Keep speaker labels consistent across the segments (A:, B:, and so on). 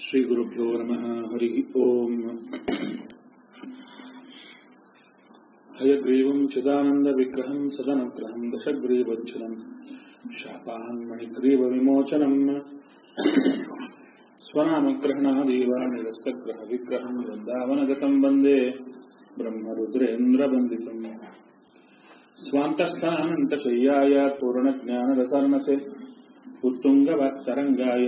A: श्रीगुरुभ्यो नमः हरिः ओम् हयग्रीवम् चिदानन्दविग्रहम् सदनुग्रहम् दशग्रीवच्छिनम् शापान्मणिग्रीवविमोचनम् स्वनामग्रहणादेव निरस्तग्रहविग्रहम् वृन्दावनगतम् वन्दे ब्रह्मरुद्रेन्द्रवन्दितम् स्वान्तस्थानन्तशय्याय पूर्णज्ञानरसर्णसे उत्तुङ्गवत्तरङ्गाय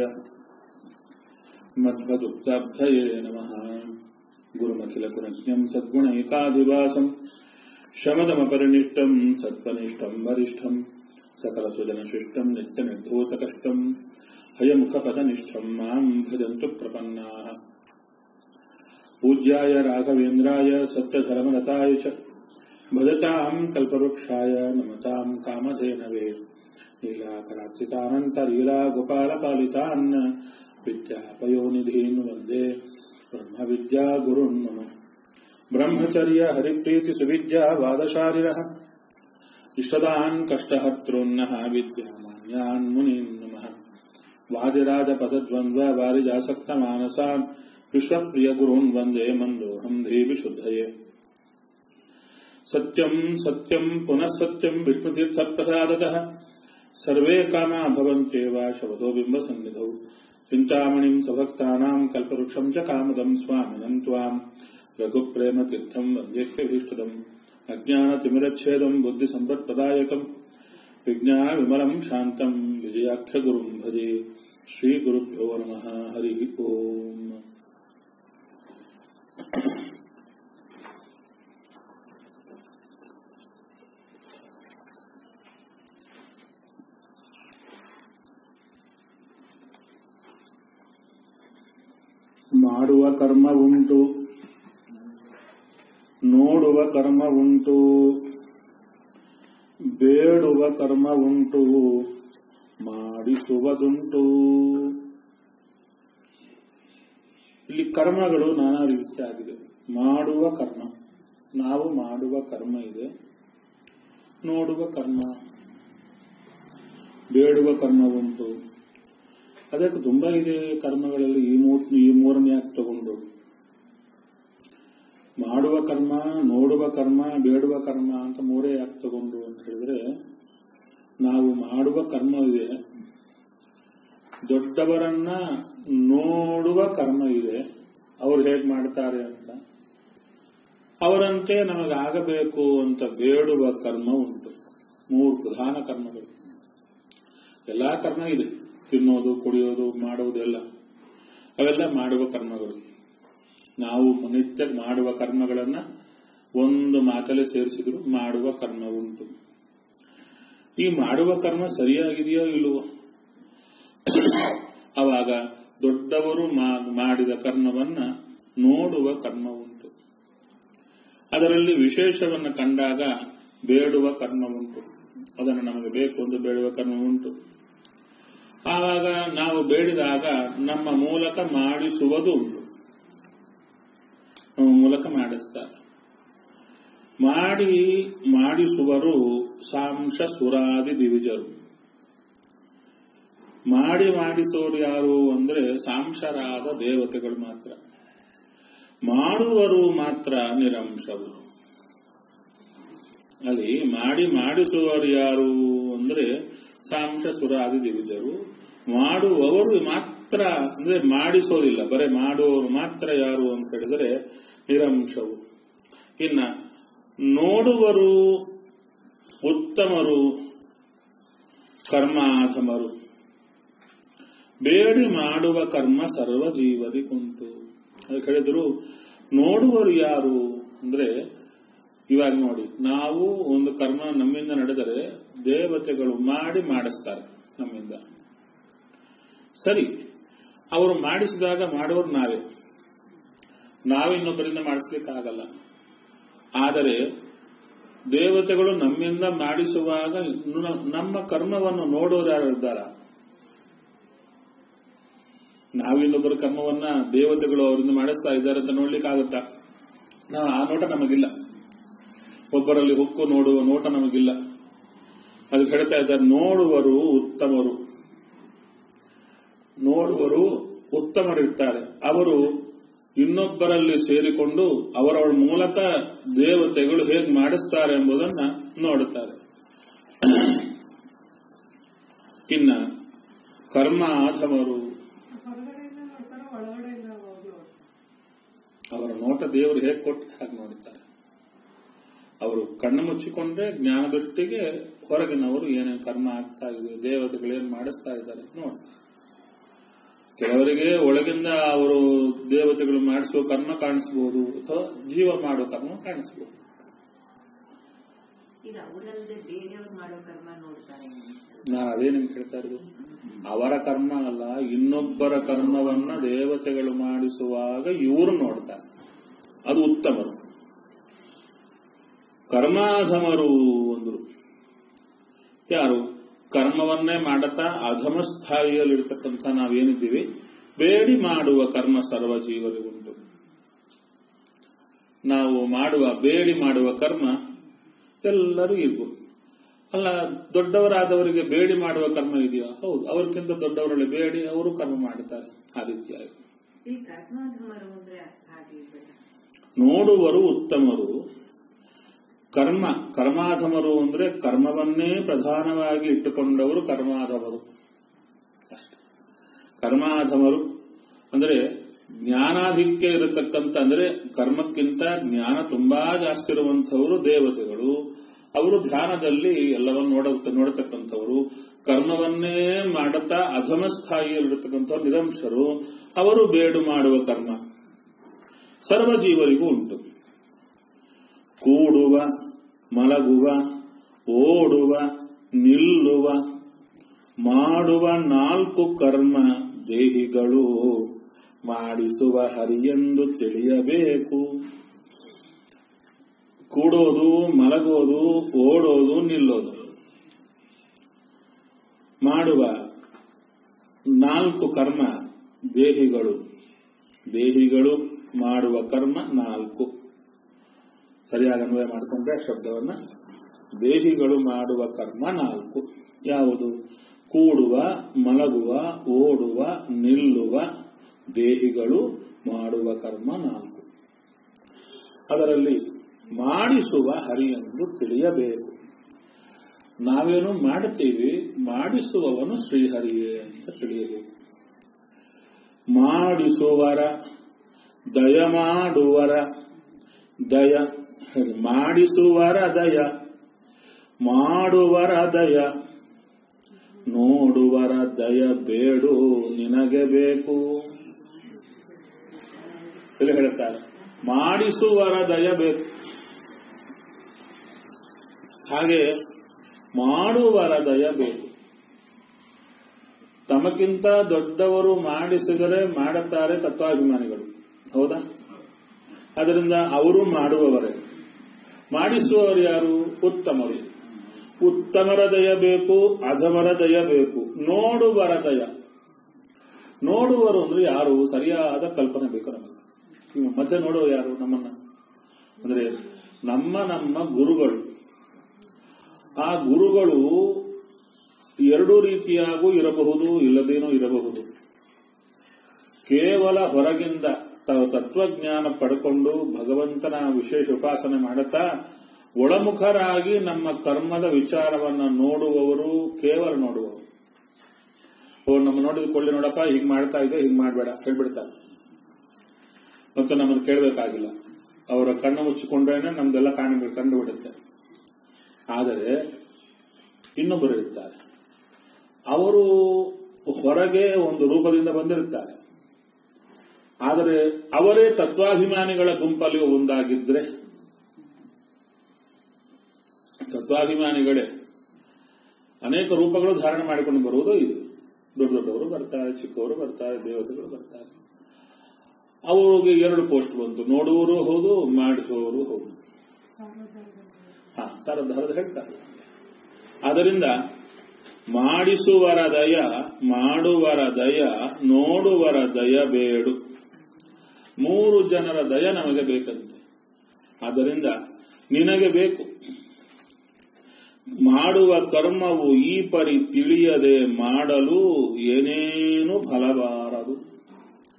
A: मध्वदुक्ताब्धये नमः गुरुमखिलपुरज्ञम् सद्गुणैकाधिवासम् शमदमपरिनिष्टम् सत्त्वनिष्ठम् वरिष्ठम् सकलसुजनशिष्टम् नित्यनिर्धूतकष्टम् हयमुखपदनिष्ठम् माम् भजन्तु प्रपन्नाः पूज्याय राघवेन्द्राय सत्यधर्मरताय च भजताम् कल्पवृक्षाय नमताम् कामधेनवे लीलाकरार्चितानन्तलीला गोपालपालितान् विद्यापयोनिधीन् वन्दे ब्रह्मविद्यागुरुन् मम ब्रह्मचर्य हरिप्रीतिसुविद्या वादशारिणः इष्टदान् कष्टहर्तॄन्नः विद्यामान्यान् मुनीन् नमः वादिराजपदद्वन्द्व वारिजासक्तमानसान् विश्वप्रियगुरून् वन्दे मन्दोऽहम् देविशुद्धये सत्यम् सत्यम् पुनः सत्यम् विष्णुतीर्थप्रसादतः सर्वे कामा भवन्त्येव शवतो बिम्बसन्निधौ चिन्तामणिम् सभक्तानाम् कल्पवृक्षम् च कामदम् स्वामिनम् त्वाम् रघुप्रेमतीर्थम् वन्द्येभ्यभीष्टदम् अज्ञानतिमिरच्छेदम् बुद्धिसम्पत्प्रदायकम् विज्ञानविमलम् शान्तम् विजयाख्यगुरुम् भजे श्रीगुरुभ्यो नमः हरिः ओम् ಮಾಡುವ ಕರ್ಮ ಉಂಟು ನೋಡುವ ಕರ್ಮ ಉಂಟು ಬೇಡುವ ಕರ್ಮ ಉಂಟು ಮಾಡಿಸುವುದುಂಟು ಇಲ್ಲಿ ಕರ್ಮಗಳು ನಾನಾ ರೀತಿಯಾಗಿದೆ ಮಾಡುವ ಕರ್ಮ ನಾವು ಮಾಡುವ ಕರ್ಮ ಇದೆ ನೋಡುವ ಕರ್ಮ ಬೇಡುವ ಕರ್ಮ ಉಂಟು ಅದಕ್ಕೆ ತುಂಬಾ ಇದೆ ಕರ್ಮಗಳಲ್ಲಿ ಈ ಮೂರ್ ಈ ಮೂರನೇ ಯಾಕೆ ತಗೊಂಡು ಮಾಡುವ ಕರ್ಮ ನೋಡುವ ಕರ್ಮ ಬೇಡುವ ಕರ್ಮ ಅಂತ ಮೂರೇ ಯಾಕೆ ತಗೊಂಡು ಅಂತ ಹೇಳಿದ್ರೆ ನಾವು ಮಾಡುವ ಕರ್ಮ ಇದೆ ದೊಡ್ಡವರನ್ನ ನೋಡುವ ಕರ್ಮ ಇದೆ ಅವ್ರು ಹೇಗ್ ಮಾಡ್ತಾರೆ ಅಂತ ಅವರಂತೆ ನಮಗಾಗಬೇಕು ಅಂತ ಬೇಡುವ ಕರ್ಮ ಉಂಟು ಮೂರು ಪ್ರಧಾನ ಕರ್ಮಗಳು ಎಲ್ಲಾ ಕರ್ಮ ಇದೆ ತಿನ್ನೋದು ಕುಡಿಯೋದು ಮಾಡುವುದು ಎಲ್ಲ ಅವೆಲ್ಲ ಮಾಡುವ ಕರ್ಮಗಳು ನಾವು ನಿತ್ಯ ಮಾಡುವ ಕರ್ಮಗಳನ್ನ ಒಂದು ಮಾತಲ್ಲೇ ಸೇರಿಸಿದ್ರು ಮಾಡುವ ಕರ್ಮ ಉಂಟು ಈ ಮಾಡುವ ಕರ್ಮ ಸರಿಯಾಗಿದೆಯೋ ಇಲ್ಲವೋ ಅವಾಗ ದೊಡ್ಡವರು ಮಾಡಿದ ಕರ್ಮವನ್ನ ನೋಡುವ ಕರ್ಮ ಉಂಟು ಅದರಲ್ಲಿ ವಿಶೇಷವನ್ನು ಕಂಡಾಗ ಬೇಡುವ ಕರ್ಮ ಉಂಟು ಅದನ್ನು ನಮಗೆ ಬೇಕು ಎಂದು ಬೇಡುವ ಕರ್ಮ ಉಂಟು ಆವಾಗ ನಾವು ಬೇಡಿದಾಗ ನಮ್ಮ ಮೂಲಕ ಮಾಡಿಸುವುದು ಉಂಟು ನಮ್ಮ ಮೂಲಕ ಮಾಡಿಸ್ತಾರೆ ಮಾಡಿ ಮಾಡಿಸುವರು ಸಾಂಶ ಸುರಾದಿ ದಿವಿಜರು ಮಾಡಿ ಮಾಡಿಸೋರು ಯಾರು ಅಂದ್ರೆ ಸಾಂಶರಾದ ದೇವತೆಗಳು ಮಾತ್ರ ಮಾಡುವರು ಮಾತ್ರ ನಿರಂಶರು ಅಲ್ಲಿ ಮಾಡಿ ಮಾಡಿಸುವರು ಯಾರು ಅಂದ್ರೆ ಸಾಂಶ ಸುರಾದಿ ದಿವಿಜರು ಮಾಡುವವರು ಮಾತ್ರ ಅಂದ್ರೆ ಮಾಡಿಸೋದಿಲ್ಲ ಬರೇ ಮಾಡುವವರು ಮಾತ್ರ ಯಾರು ಅಂತ ಹೇಳಿದರೆ ನಿರಂಶವು ಇನ್ನ ನೋಡುವರು ಉತ್ತಮರು ಕರ್ಮಾಧಮರು ಬೇಡಿ ಮಾಡುವ ಕರ್ಮ ಸರ್ವ ಜೀವದಿ ಕುಂಟು ಅದಕ್ಕೆ ಹೇಳಿದ್ರು ನೋಡುವರು ಯಾರು ಅಂದ್ರೆ ಇವಾಗ ನೋಡಿ ನಾವು ಒಂದು ಕರ್ಮ ನಮ್ಮಿಂದ ನಡೆದರೆ ದೇವತೆಗಳು ಮಾಡಿ ಮಾಡಿಸ್ತಾರೆ ನಮ್ಮಿಂದ ಸರಿ ಅವರು ಮಾಡಿಸಿದಾಗ ಮಾಡೋರು ನಾವೇ ನಾವಿನ್ನೊಬ್ಬರಿಂದ ಮಾಡಿಸ್ಲಿಕ್ಕಾಗಲ್ಲ ಆದರೆ ದೇವತೆಗಳು ನಮ್ಮಿಂದ ಮಾಡಿಸುವಾಗ ನಮ್ಮ ಕರ್ಮವನ್ನು ನೋಡೋರು ಯಾರು ಇದ್ದಾರ ನಾವಿನ್ನೊಬ್ಬರ ಕರ್ಮವನ್ನ ದೇವತೆಗಳು ಅವರಿಂದ ಮಾಡಿಸ್ತಾ ಇದ್ದಾರೆ ಅಂತ ನೋಡ್ಲಿಕ್ಕಾಗುತ್ತಾ ನಾವು ಆ ನೋಟ ನಮಗಿಲ್ಲ ಒಬ್ಬರಲ್ಲಿ ಹುಕ್ಕು ನೋಡುವ ನೋಟ ನಮಗಿಲ್ಲ ಅದಕ್ಕೆ ಹೇಳ್ತಾ ಇದ್ದಾರೆ ನೋಡುವರು ಉತ್ತಮರು ನೋಡುವರು ಉತ್ತಮರಿರ್ತಾರೆ ಅವರು ಇನ್ನೊಬ್ಬರಲ್ಲಿ ಸೇರಿಕೊಂಡು ಅವರವರ ಮೂಲಕ ದೇವತೆಗಳು ಹೇಗೆ ಮಾಡಿಸ್ತಾರೆ ಎಂಬುದನ್ನ ನೋಡುತ್ತಾರೆ ಇನ್ನ ಕರ್ಮ ಆಧಮರು
B: ಹೊರಗಡೆಯಿಂದ ನೋಡ್ತಾರ ಒಳಗಡೆಯಿಂದ ಹೋಗಿ ನೋಡ್ತಾರೆ
A: ಅವರ ನೋಟ ದೇವರು ಹೇಗೆ ಕೊಟ್ಟು ಹಾಗೆ ನೋಡುತ್ತಾರೆ ಅವರು ಕಣ್ಣು ಮುಚ್ಚಿಕೊಂಡ್ರೆ ಜ್ಞಾನ ದೃಷ್ಟಿಗೆ ಹೊರಗಿನವರು ಏನೇನು ಕರ್ಮ ಆಗ್ತಾ ಇದೆ ದೇವತೆಗಳೇನು ಮಾಡಿಸ್ತಾ ಇದ್ದಾರೆ ನೋಡ್ತಾರೆ ಕೆಲವರಿಗೆ ಒಳಗಿಂದ ಅವರು ದೇವತೆಗಳು ಮಾಡಿಸುವ ಕರ್ಮ ಕಾಣಿಸಬಹುದು ಅಥವಾ ಜೀವ ಮಾಡೋ ಕರ್ಮ ಕಾಣಿಸಬಹುದು
C: ಈಗ ಅವರಲ್ಲದೆ ಬೇರೆಯವ್ರು ಮಾಡೋ ಕರ್ಮ ನೋಡ್ತಾರೆ
A: ನಾನು ಅದೇ ನಿಮ್ಗೆ ಹೇಳ್ತಾ ಇರೋದು ಅವರ ಕರ್ಮ ಅಲ್ಲ ಇನ್ನೊಬ್ಬರ ಕರ್ಮವನ್ನ ದೇವತೆಗಳು ಮಾಡಿಸುವಾಗ ಇವರು ನೋಡ್ತಾರೆ ಅದು ಉತ್ತಮರು ಕರ್ಮಾಧಮರು ಅಂದ್ರು ಯಾರು ಕರ್ಮವನ್ನೇ ಮಾಡತಾ ಅಧಮ ಸ್ಥಾಯಿಯಲ್ಲಿರ್ತಕ್ಕಂಥ ನಾವೇನಿದ್ದೀವಿ ಬೇಡಿ ಮಾಡುವ ಕರ್ಮ ಸರ್ವ ಜೀವರಿಗುಂಟು ನಾವು ಮಾಡುವ ಬೇಡಿ ಮಾಡುವ ಕರ್ಮ ಎಲ್ಲರೂ ಇರ್ಬೋದು ಅಲ್ಲ ದೊಡ್ಡವರಾದವರಿಗೆ ಬೇಡಿ ಮಾಡುವ ಕರ್ಮ ಇದೆಯಾ ಹೌದು ಅವ್ರಿಗಿಂತ ದೊಡ್ಡವರಲ್ಲಿ ಬೇಡಿ ಅವರು ಕರ್ಮ ಮಾಡುತ್ತಾರೆ ಆ ರೀತಿಯಾಗಿ
C: ಈ ಕರ್ಮಾಧಮರು ಅಂದ್ರೆ ಹಾಗೆ ಇರ್ಬೇಕು.
A: ನೋಡುವರು ಉತ್ತಮರು ಕರ್ಮ ಕರ್ಮಾಧಮರು ಅಂದ್ರೆ ಕರ್ಮವನ್ನೇ ಪ್ರಧಾನವಾಗಿ ಇಟ್ಟುಕೊಂಡವರು ಕರ್ಮಾಧಮರು ಅಷ್ಟೇ ಕರ್ಮಾಧಮರು ಅಂದ್ರೆ ಜ್ಞಾನಾಧಿಕ್ಯ ಇರತಕ್ಕಂತ ಅಂದ್ರೆ ಕರ್ಮಕ್ಕಿಂತ ಜ್ಞಾನ ತುಂಬಾ ಜಾಸ್ತಿ ಇರುವಂತವರು ದೇವತೆಗಳು ಅವರು ಧ್ಯಾನದಲ್ಲಿ ಎಲ್ಲವನ್ನು ನೋಡ ನೋಡತಕ್ಕಂಥವರು ಕರ್ಮವನ್ನೇ ಮಾಡುತ್ತಾ ಅಧಮ ಸ್ಥಾಯಿಯಲ್ಲಿರತಕ್ಕಂಥವ್ರು ನಿರಂಶರು ಅವರು ಬೇಡು ಮಾಡುವ ಕರ್ಮ ಸರ್ವ ಜೀವರಿಗೂ ಉಂಟು ಕೂಡುವ ಮಲಗುವ ಓಡುವ ನಿಲ್ಲುವ ಮಾಡುವ ನಾಲ್ಕು ಕರ್ಮ ದೇಹಿಗಳು ಮಾಡಿಸುವ ಹರಿಯೆಂದು ತಿಳಿಯಬೇಕು ಕೂಡೋದು ಮಲಗೋದು ಓಡೋದು ನಿಲ್ಲೋದು ಮಾಡುವ ನಾಲ್ಕು ಕರ್ಮ ದೇಹಿಗಳು ದೇಹಿಗಳು ಮಾಡುವ ಕರ್ಮ ನಾಲ್ಕು ಸರಿಯಾಗಿ ಅನ್ವಯ ಮಾಡಿಕೊಂಡ್ರೆ ಆ ಶಬ್ದವನ್ನ ದೇಹಿಗಳು ಮಾಡುವ ಕರ್ಮ ನಾಲ್ಕು ಯಾವುದು ಕೂಡುವ ಮಲಗುವ ಓಡುವ ನಿಲ್ಲುವ ದೇಹಿಗಳು ಮಾಡುವ ಕರ್ಮ ನಾಲ್ಕು ಅದರಲ್ಲಿ ಮಾಡಿಸುವ ಹರಿಯೆಂದು ತಿಳಿಯಬೇಕು ನಾವೇನು ಮಾಡುತ್ತೀವಿ ಮಾಡಿಸುವವನು ಶ್ರೀಹರಿಯೇ ಅಂತ ತಿಳಿಯಬೇಕು ಮಾಡಿಸುವರ ದಯ ಮಾಡುವರ ದಯ ಮಾಡಿಸುವರ ದಯ ಮಾಡುವರ ದಯ ನೋಡುವರ ದಯ ಬೇಡು ನಿನಗೆ ಬೇಕು ಇಲ್ಲಿ ಹೇಳುತ್ತಾರೆ ಮಾಡಿಸುವರ ದಯ ಬೇಕು ಹಾಗೆ ಮಾಡುವರ ದಯ ಬೇಕು ತಮಗಿಂತ ದೊಡ್ಡವರು ಮಾಡಿಸಿದರೆ ಮಾಡುತ್ತಾರೆ ತತ್ವಾಭಿಮಾನಿಗಳು ಹೌದಾ ಅದರಿಂದ ಅವರು ಮಾಡುವವರೇ ಮಾಡಿಸುವವರು ಯಾರು ಉತ್ತಮರು ಉತ್ತಮರ ದಯ ಬೇಕು ಅಧಮರ ದಯ ಬೇಕು ನೋಡುವರ ದಯ ನೋಡುವರು ಅಂದ್ರೆ ಯಾರು ಸರಿಯಾದ ಕಲ್ಪನೆ ಬೇಕು ನಮಗೆ ಇವು ಮಧ್ಯೆ ನೋಡುವ ಯಾರು ನಮ್ಮನ್ನ ಅಂದ್ರೆ ನಮ್ಮ ನಮ್ಮ ಗುರುಗಳು ಆ ಗುರುಗಳು ಎರಡು ರೀತಿಯಾಗೂ ಇರಬಹುದು ಇಲ್ಲದೇನೂ ಇರಬಹುದು ಕೇವಲ ಹೊರಗಿಂದ ತಾವು ತತ್ವಜ್ಞಾನ ಪಡ್ಕೊಂಡು ಭಗವಂತನ ವಿಶೇಷ ಉಪಾಸನೆ ಮಾಡುತ್ತಾ ಒಳಮುಖರಾಗಿ ನಮ್ಮ ಕರ್ಮದ ವಿಚಾರವನ್ನ ನೋಡುವವರು ಕೇವಲ ನೋಡುವವರು ಅವ್ರು ನಮ್ಮ ನೋಡಿದ ಕೊಳ್ಳಿ ನೋಡಪ್ಪ ಹೀಗ್ ಮಾಡ್ತಾ ಇದೆ ಹೀಗ್ ಮಾಡ್ಬೇಡ ಹೇಳ್ಬಿಡ್ತಾರೆ ಮತ್ತು ನಮ್ಮನ್ನು ಕೇಳಬೇಕಾಗಿಲ್ಲ ಅವರ ಕಣ್ಣು ಮುಚ್ಚಿಕೊಂಡ್ರೇನೆ ನಮ್ದೆಲ್ಲ ಕಾಣ ಕಂಡು ಬಿಡುತ್ತೆ ಆದರೆ ಇನ್ನೊಬ್ಬರು ಇರ್ತಾರೆ ಅವರು ಹೊರಗೆ ಒಂದು ರೂಪದಿಂದ ಬಂದಿರುತ್ತಾರೆ ಆದರೆ ಅವರೇ ತತ್ವಾಭಿಮಾನಿಗಳ ಗುಂಪಲ್ಲಿ ಒಂದಾಗಿದ್ರೆ ತತ್ವಾಭಿಮಾನಿಗಳೇ ಅನೇಕ ರೂಪಗಳು ಧಾರಣೆ ಮಾಡಿಕೊಂಡು ಬರುವುದು ಇದು ದೊಡ್ಡ ದೊಡ್ಡವರು ಬರ್ತಾರೆ ಚಿಕ್ಕವರು ಬರ್ತಾರೆ ದೇವತೆಗಳು ಬರ್ತಾರೆ ಅವರಿಗೆ ಎರಡು ಪೋಸ್ಟ್ ಬಂತು ನೋಡುವವರು ಹೌದು ಮಾಡಿಸುವವರು ಹೌದು ಹಾ ಸರದಾರದ ಹೇಳ್ತಾರೆ ಆದ್ದರಿಂದ ಮಾಡಿಸುವರ ದಯ ಮಾಡುವರ ದಯ ನೋಡುವರ ದಯ ಬೇಡು ಮೂರು ಜನರ ದಯ ನಮಗೆ ಬೇಕಂತೆ ಆದ್ದರಿಂದ ನಿನಗೆ ಬೇಕು ಮಾಡುವ ಕರ್ಮವು ಈ ಪರಿ ತಿಳಿಯದೆ ಮಾಡಲು ಏನೇನು ಫಲಬಾರದು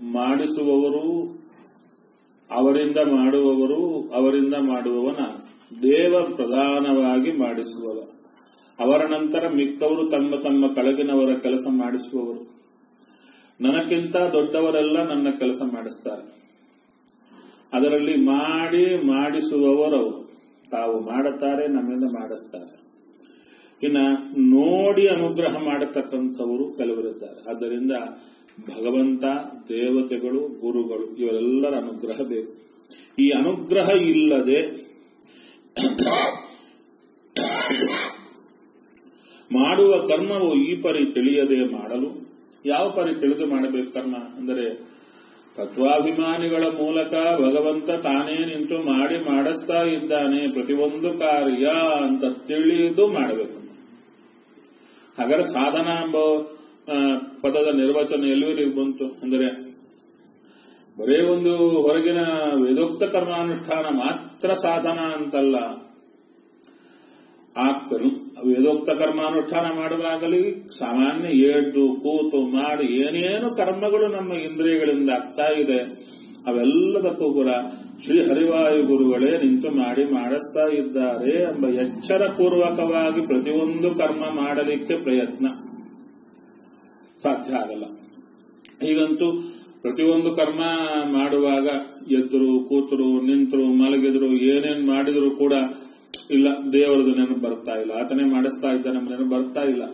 A: ಮಾಡಿಸುವವರು ಅವರಿಂದ ಮಾಡುವವರು ಅವರಿಂದ ಮಾಡುವವ ನಾನು ದೇವ ಪ್ರಧಾನವಾಗಿ ಮಾಡಿಸುವವ ಅವರ ನಂತರ ಮಿಕ್ಕವರು ತಮ್ಮ ತಮ್ಮ ಕೆಳಗಿನವರ ಕೆಲಸ ಮಾಡಿಸುವವರು ನನಕ್ಕಿಂತ ದೊಡ್ಡವರೆಲ್ಲ ನನ್ನ ಕೆಲಸ ಮಾಡಿಸ್ತಾರೆ ಅದರಲ್ಲಿ ಮಾಡಿ ಮಾಡಿಸುವವರು ತಾವು ಮಾಡುತ್ತಾರೆ ನಮ್ಮಿಂದ ಮಾಡಿಸ್ತಾರೆ ಇನ್ನ ನೋಡಿ ಅನುಗ್ರಹ ಮಾಡತಕ್ಕಂಥವರು ಕೆಲವರಿದ್ದಾರೆ ಆದ್ದರಿಂದ ಭಗವಂತ ದೇವತೆಗಳು ಗುರುಗಳು ಇವರೆಲ್ಲರ ಅನುಗ್ರಹ ಬೇಕು ಈ ಅನುಗ್ರಹ ಇಲ್ಲದೆ ಮಾಡುವ ಕರ್ಮವು ಈ ಪರಿ ತಿಳಿಯದೆ ಮಾಡಲು ಯಾವ ಪರಿ ತಿಳಿದು ಮಾಡಬೇಕು ಕರ್ಮ ಅಂದರೆ ತತ್ವಾಭಿಮಾನಿಗಳ ಮೂಲಕ ಭಗವಂತ ತಾನೇ ನಿಂತು ಮಾಡಿ ಮಾಡಿಸ್ತಾ ಇದ್ದಾನೆ ಪ್ರತಿಯೊಂದು ಕಾರ್ಯ ಅಂತ ತಿಳಿದು ಮಾಡಬೇಕು ಹಾಗಾದ್ರೆ ಸಾಧನ ಎಂಬ ಆ, ಪದದ ನಿರ್ವಚನ ಎಲ್ಲಿವರೆಗೆ ಬಂತು ಅಂದರೆ ಬರೇ ಒಂದು ಹೊರಗಿನ ವೇದೋಕ್ತ ಕರ್ಮಾನುಷ್ಠಾನ ಮಾತ್ರ ಸಾಧನ ಅಂತಲ್ಲ ಆ ಕರ್ಮ ವೇದೋಕ್ತ ಕರ್ಮಾನುಷ್ಠಾನ ಮಾಡುವಾಗಲಿ ಸಾಮಾನ್ಯ ಎದ್ದು ಕೂತು ಮಾಡಿ ಏನೇನು ಕರ್ಮಗಳು ನಮ್ಮ ಇಂದ್ರಿಯಗಳಿಂದ ಆಗ್ತಾ ಇದೆ ಅವೆಲ್ಲದಕ್ಕೂ ಕೂಡ ಶ್ರೀ ಹರಿವಾಯು ಗುರುಗಳೇ ನಿಂತು ಮಾಡಿ ಮಾಡಿಸ್ತಾ ಇದ್ದಾರೆ ಎಂಬ ಎಚ್ಚರ ಪೂರ್ವಕವಾಗಿ ಪ್ರತಿಯೊಂದು ಕರ್ಮ ಮಾಡಲಿಕ್ಕೆ ಪ್ರಯತ್ನ ಸಾಧ್ಯ ಆಗಲ್ಲ ಈಗಂತೂ ಪ್ರತಿಯೊಂದು ಕರ್ಮ ಮಾಡುವಾಗ ಎದ್ರು ಕೂತರು ನಿಂತರು ಮಲಗಿದ್ರು ಏನೇನ್ ಮಾಡಿದ್ರು ಕೂಡ ಇಲ್ಲ ದೇವರದು ನೆನಪು ಬರ್ತಾ ಇಲ್ಲ ಆತನೇ ಮಾಡಿಸ್ತಾ ಇದ್ದಾನೆ ಎಂಬ ನೆನಪು ಬರ್ತಾ ಇಲ್ಲ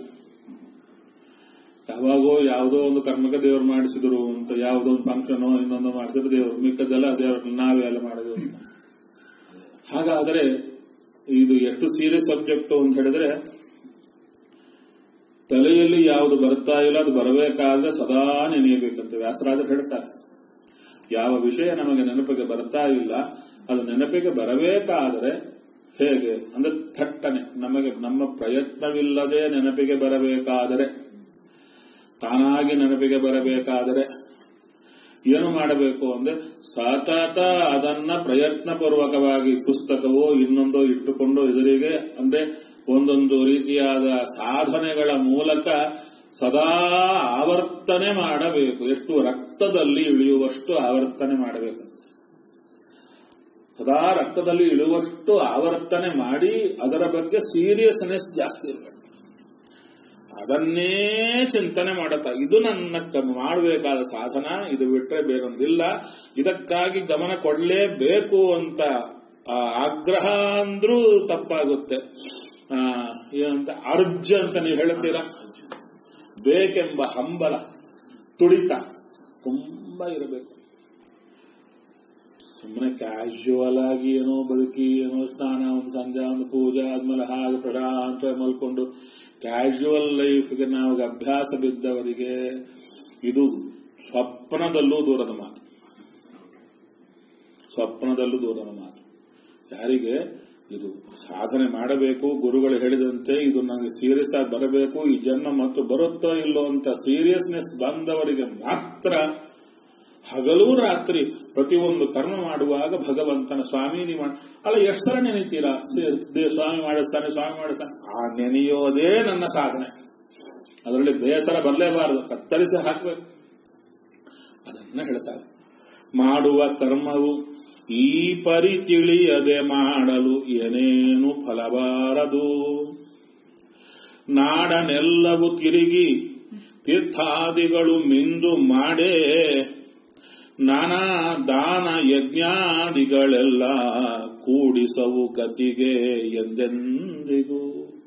A: ಯಾವಾಗೋ ಯಾವುದೋ ಒಂದು ಕರ್ಮಕ್ಕೆ ದೇವರು ಮಾಡಿಸಿದ್ರು ಅಂತ ಯಾವುದೋ ಒಂದು ಫಂಕ್ಷನ್ ಇನ್ನೊಂದು ಮಾಡಿಸಿದ್ರು ದೇವರು ಮಿಕ್ಕದೆಲ್ಲ ದೇವರು ನಾವೇ ಎಲ್ಲ ಮಾಡಿದ್ರು ಅಂತ ಹಾಗಾದರೆ ಇದು ಎಷ್ಟು ಸೀರಿಯಸ್ ಸಬ್ಜೆಕ್ಟ್ ಅಂತ ಹೇಳಿದ್ರೆ ತಲೆಯಲ್ಲಿ ಯಾವುದು ಬರ್ತಾ ಇಲ್ಲ ಅದು ಬರಬೇಕಾದ್ರೆ ಸದಾ ನೆನೆಯಬೇಕಂತ ವ್ಯಾಸರಾಜರು ಹೇಳ್ತಾರೆ ಯಾವ ವಿಷಯ ನಮಗೆ ನೆನಪಿಗೆ ಬರ್ತಾ ಇಲ್ಲ ಅದು ನೆನಪಿಗೆ ಬರಬೇಕಾದರೆ ಹೇಗೆ ಅಂದ್ರೆ ಥಟ್ಟನೆ ನಮಗೆ ನಮ್ಮ ಪ್ರಯತ್ನವಿಲ್ಲದೆ ನೆನಪಿಗೆ ಬರಬೇಕಾದರೆ ತಾನಾಗಿ ನೆನಪಿಗೆ ಬರಬೇಕಾದರೆ ಏನು ಮಾಡಬೇಕು ಅಂದ್ರೆ ಸತತ ಅದನ್ನ ಪ್ರಯತ್ನ ಪೂರ್ವಕವಾಗಿ ಪುಸ್ತಕವೋ ಇನ್ನೊಂದೋ ಇಟ್ಟುಕೊಂಡು ಎದುರಿಗೆ ಅಂದ್ರೆ ಒಂದೊಂದು ರೀತಿಯಾದ ಸಾಧನೆಗಳ ಮೂಲಕ ಸದಾ ಆವರ್ತನೆ ಮಾಡಬೇಕು ಎಷ್ಟು ರಕ್ತದಲ್ಲಿ ಇಳಿಯುವಷ್ಟು ಆವರ್ತನೆ ಮಾಡಬೇಕು ಸದಾ ರಕ್ತದಲ್ಲಿ ಇಳುವಷ್ಟು ಆವರ್ತನೆ ಮಾಡಿ ಅದರ ಬಗ್ಗೆ ಸೀರಿಯಸ್ನೆಸ್ ಜಾಸ್ತಿ ಇರಬೇಕು ಅದನ್ನೇ ಚಿಂತನೆ ಮಾಡುತ್ತಾ ಇದು ನನ್ನ ಕ- ಮಾಡಬೇಕಾದ ಸಾಧನ ಇದು ಬಿಟ್ರೆ ಬೇರೊಂದಿಲ್ಲ ಇದಕ್ಕಾಗಿ ಗಮನ ಕೊಡಲೇಬೇಕು ಅಂತ ಆ, ಆಗ್ರಹ ಅಂದ್ರೂ ತಪ್ಪಾಗುತ್ತೆ ಆ, ಏನಂತ ಅರ್ಜ ಅಂತ ನೀವು ಹೇಳ್ತೀರಾ ಬೇಕೆಂಬ ಹಂಬಲ ತುಡಿತ ತುಂಬಾ ಇರಬೇಕು ಸುಮ್ಮನೆ ಕ್ಯಾಶುವಲ್ ಆಗಿ ಏನೋ ಬದುಕಿ ಏನೋ ಸ್ನಾನ ಒಂದು ಸಂಜೆ ಒಂದು ಪೂಜೆ ಆದ್ಮೇಲೆ ಹಾಗೆ ಪ್ರಶಾಂತ ಮಲ್ಕೊಂಡು ಕ್ಯಾಶುವಲ್ ಲೈಫ್ಗೆ ನಾವು ಅಭ್ಯಾಸ ಬಿದ್ದವರಿಗೆ ಇದು ಸ್ವಪ್ನದಲ್ಲೂ ದೂರದ ಮಾತು ಸ್ವಪ್ನದಲ್ಲೂ ದೂರದ ಮಾತು ಯಾರಿಗೆ ಇದು ಸಾಧನೆ ಮಾಡಬೇಕು ಗುರುಗಳು ಹೇಳಿದಂತೆ ಇದು ನನಗೆ ಸೀರಿಯಸ್ ಆಗಿ ಬರಬೇಕು ಈ ಜನ್ಮ ಮತ್ತು ಬರುತ್ತೋ ಇಲ್ಲೋ ಅಂತ ಸೀರಿಯಸ್ನೆಸ್ ಬಂದವರಿಗೆ ಮಾತ್ರ ಹಗಲು ರಾತ್ರಿ ಪ್ರತಿಯೊಂದು ಕರ್ಮ ಮಾಡುವಾಗ ಭಗವಂತನ ಸ್ವಾಮಿ ನೀವು ಮಾಡ್- ಅಲ್ಲ ಎಷ್ಟು ಸಲ ನೆನೀತೀರಾ ಸಿ- ದೇ- ಸ್ವಾಮಿ ಮಾಡಿಸ್ತಾನೆ ಸ್ವಾಮಿ ಮಾಡಿಸ್ತಾನೆ ಆ ನೆನೆಯೋದೇ ನನ್ನ ಸಾಧನೆ ಅದರಲ್ಲಿ ಬೇಸರ ಬರಲೇಬಾರದು ಕತ್ತರಿಸಿ ಹಾಕಬೇಕು ಅದನ್ನ ಹೇಳ್ತಾರೆ ಮಾಡುವ ಕರ್ಮವು ಈ ಪರಿ ತಿಳಿಯದೆ ಮಾಡಲು ಏನೇನು ಫಲಬಾರದು ನಾಡನೆಲ್ಲವೂ ತಿರುಗಿ ತೀರ್ಥಾದಿಗಳು ಮಿಂದು ಮಾಡೇ ನಾನಾ ದಾನ ಯಜ್ಞಾದಿಗಳೆಲ್ಲ ಕೂಡಿಸವು ಗತಿಗೆ ಎಂದೆಂದಿಗೂ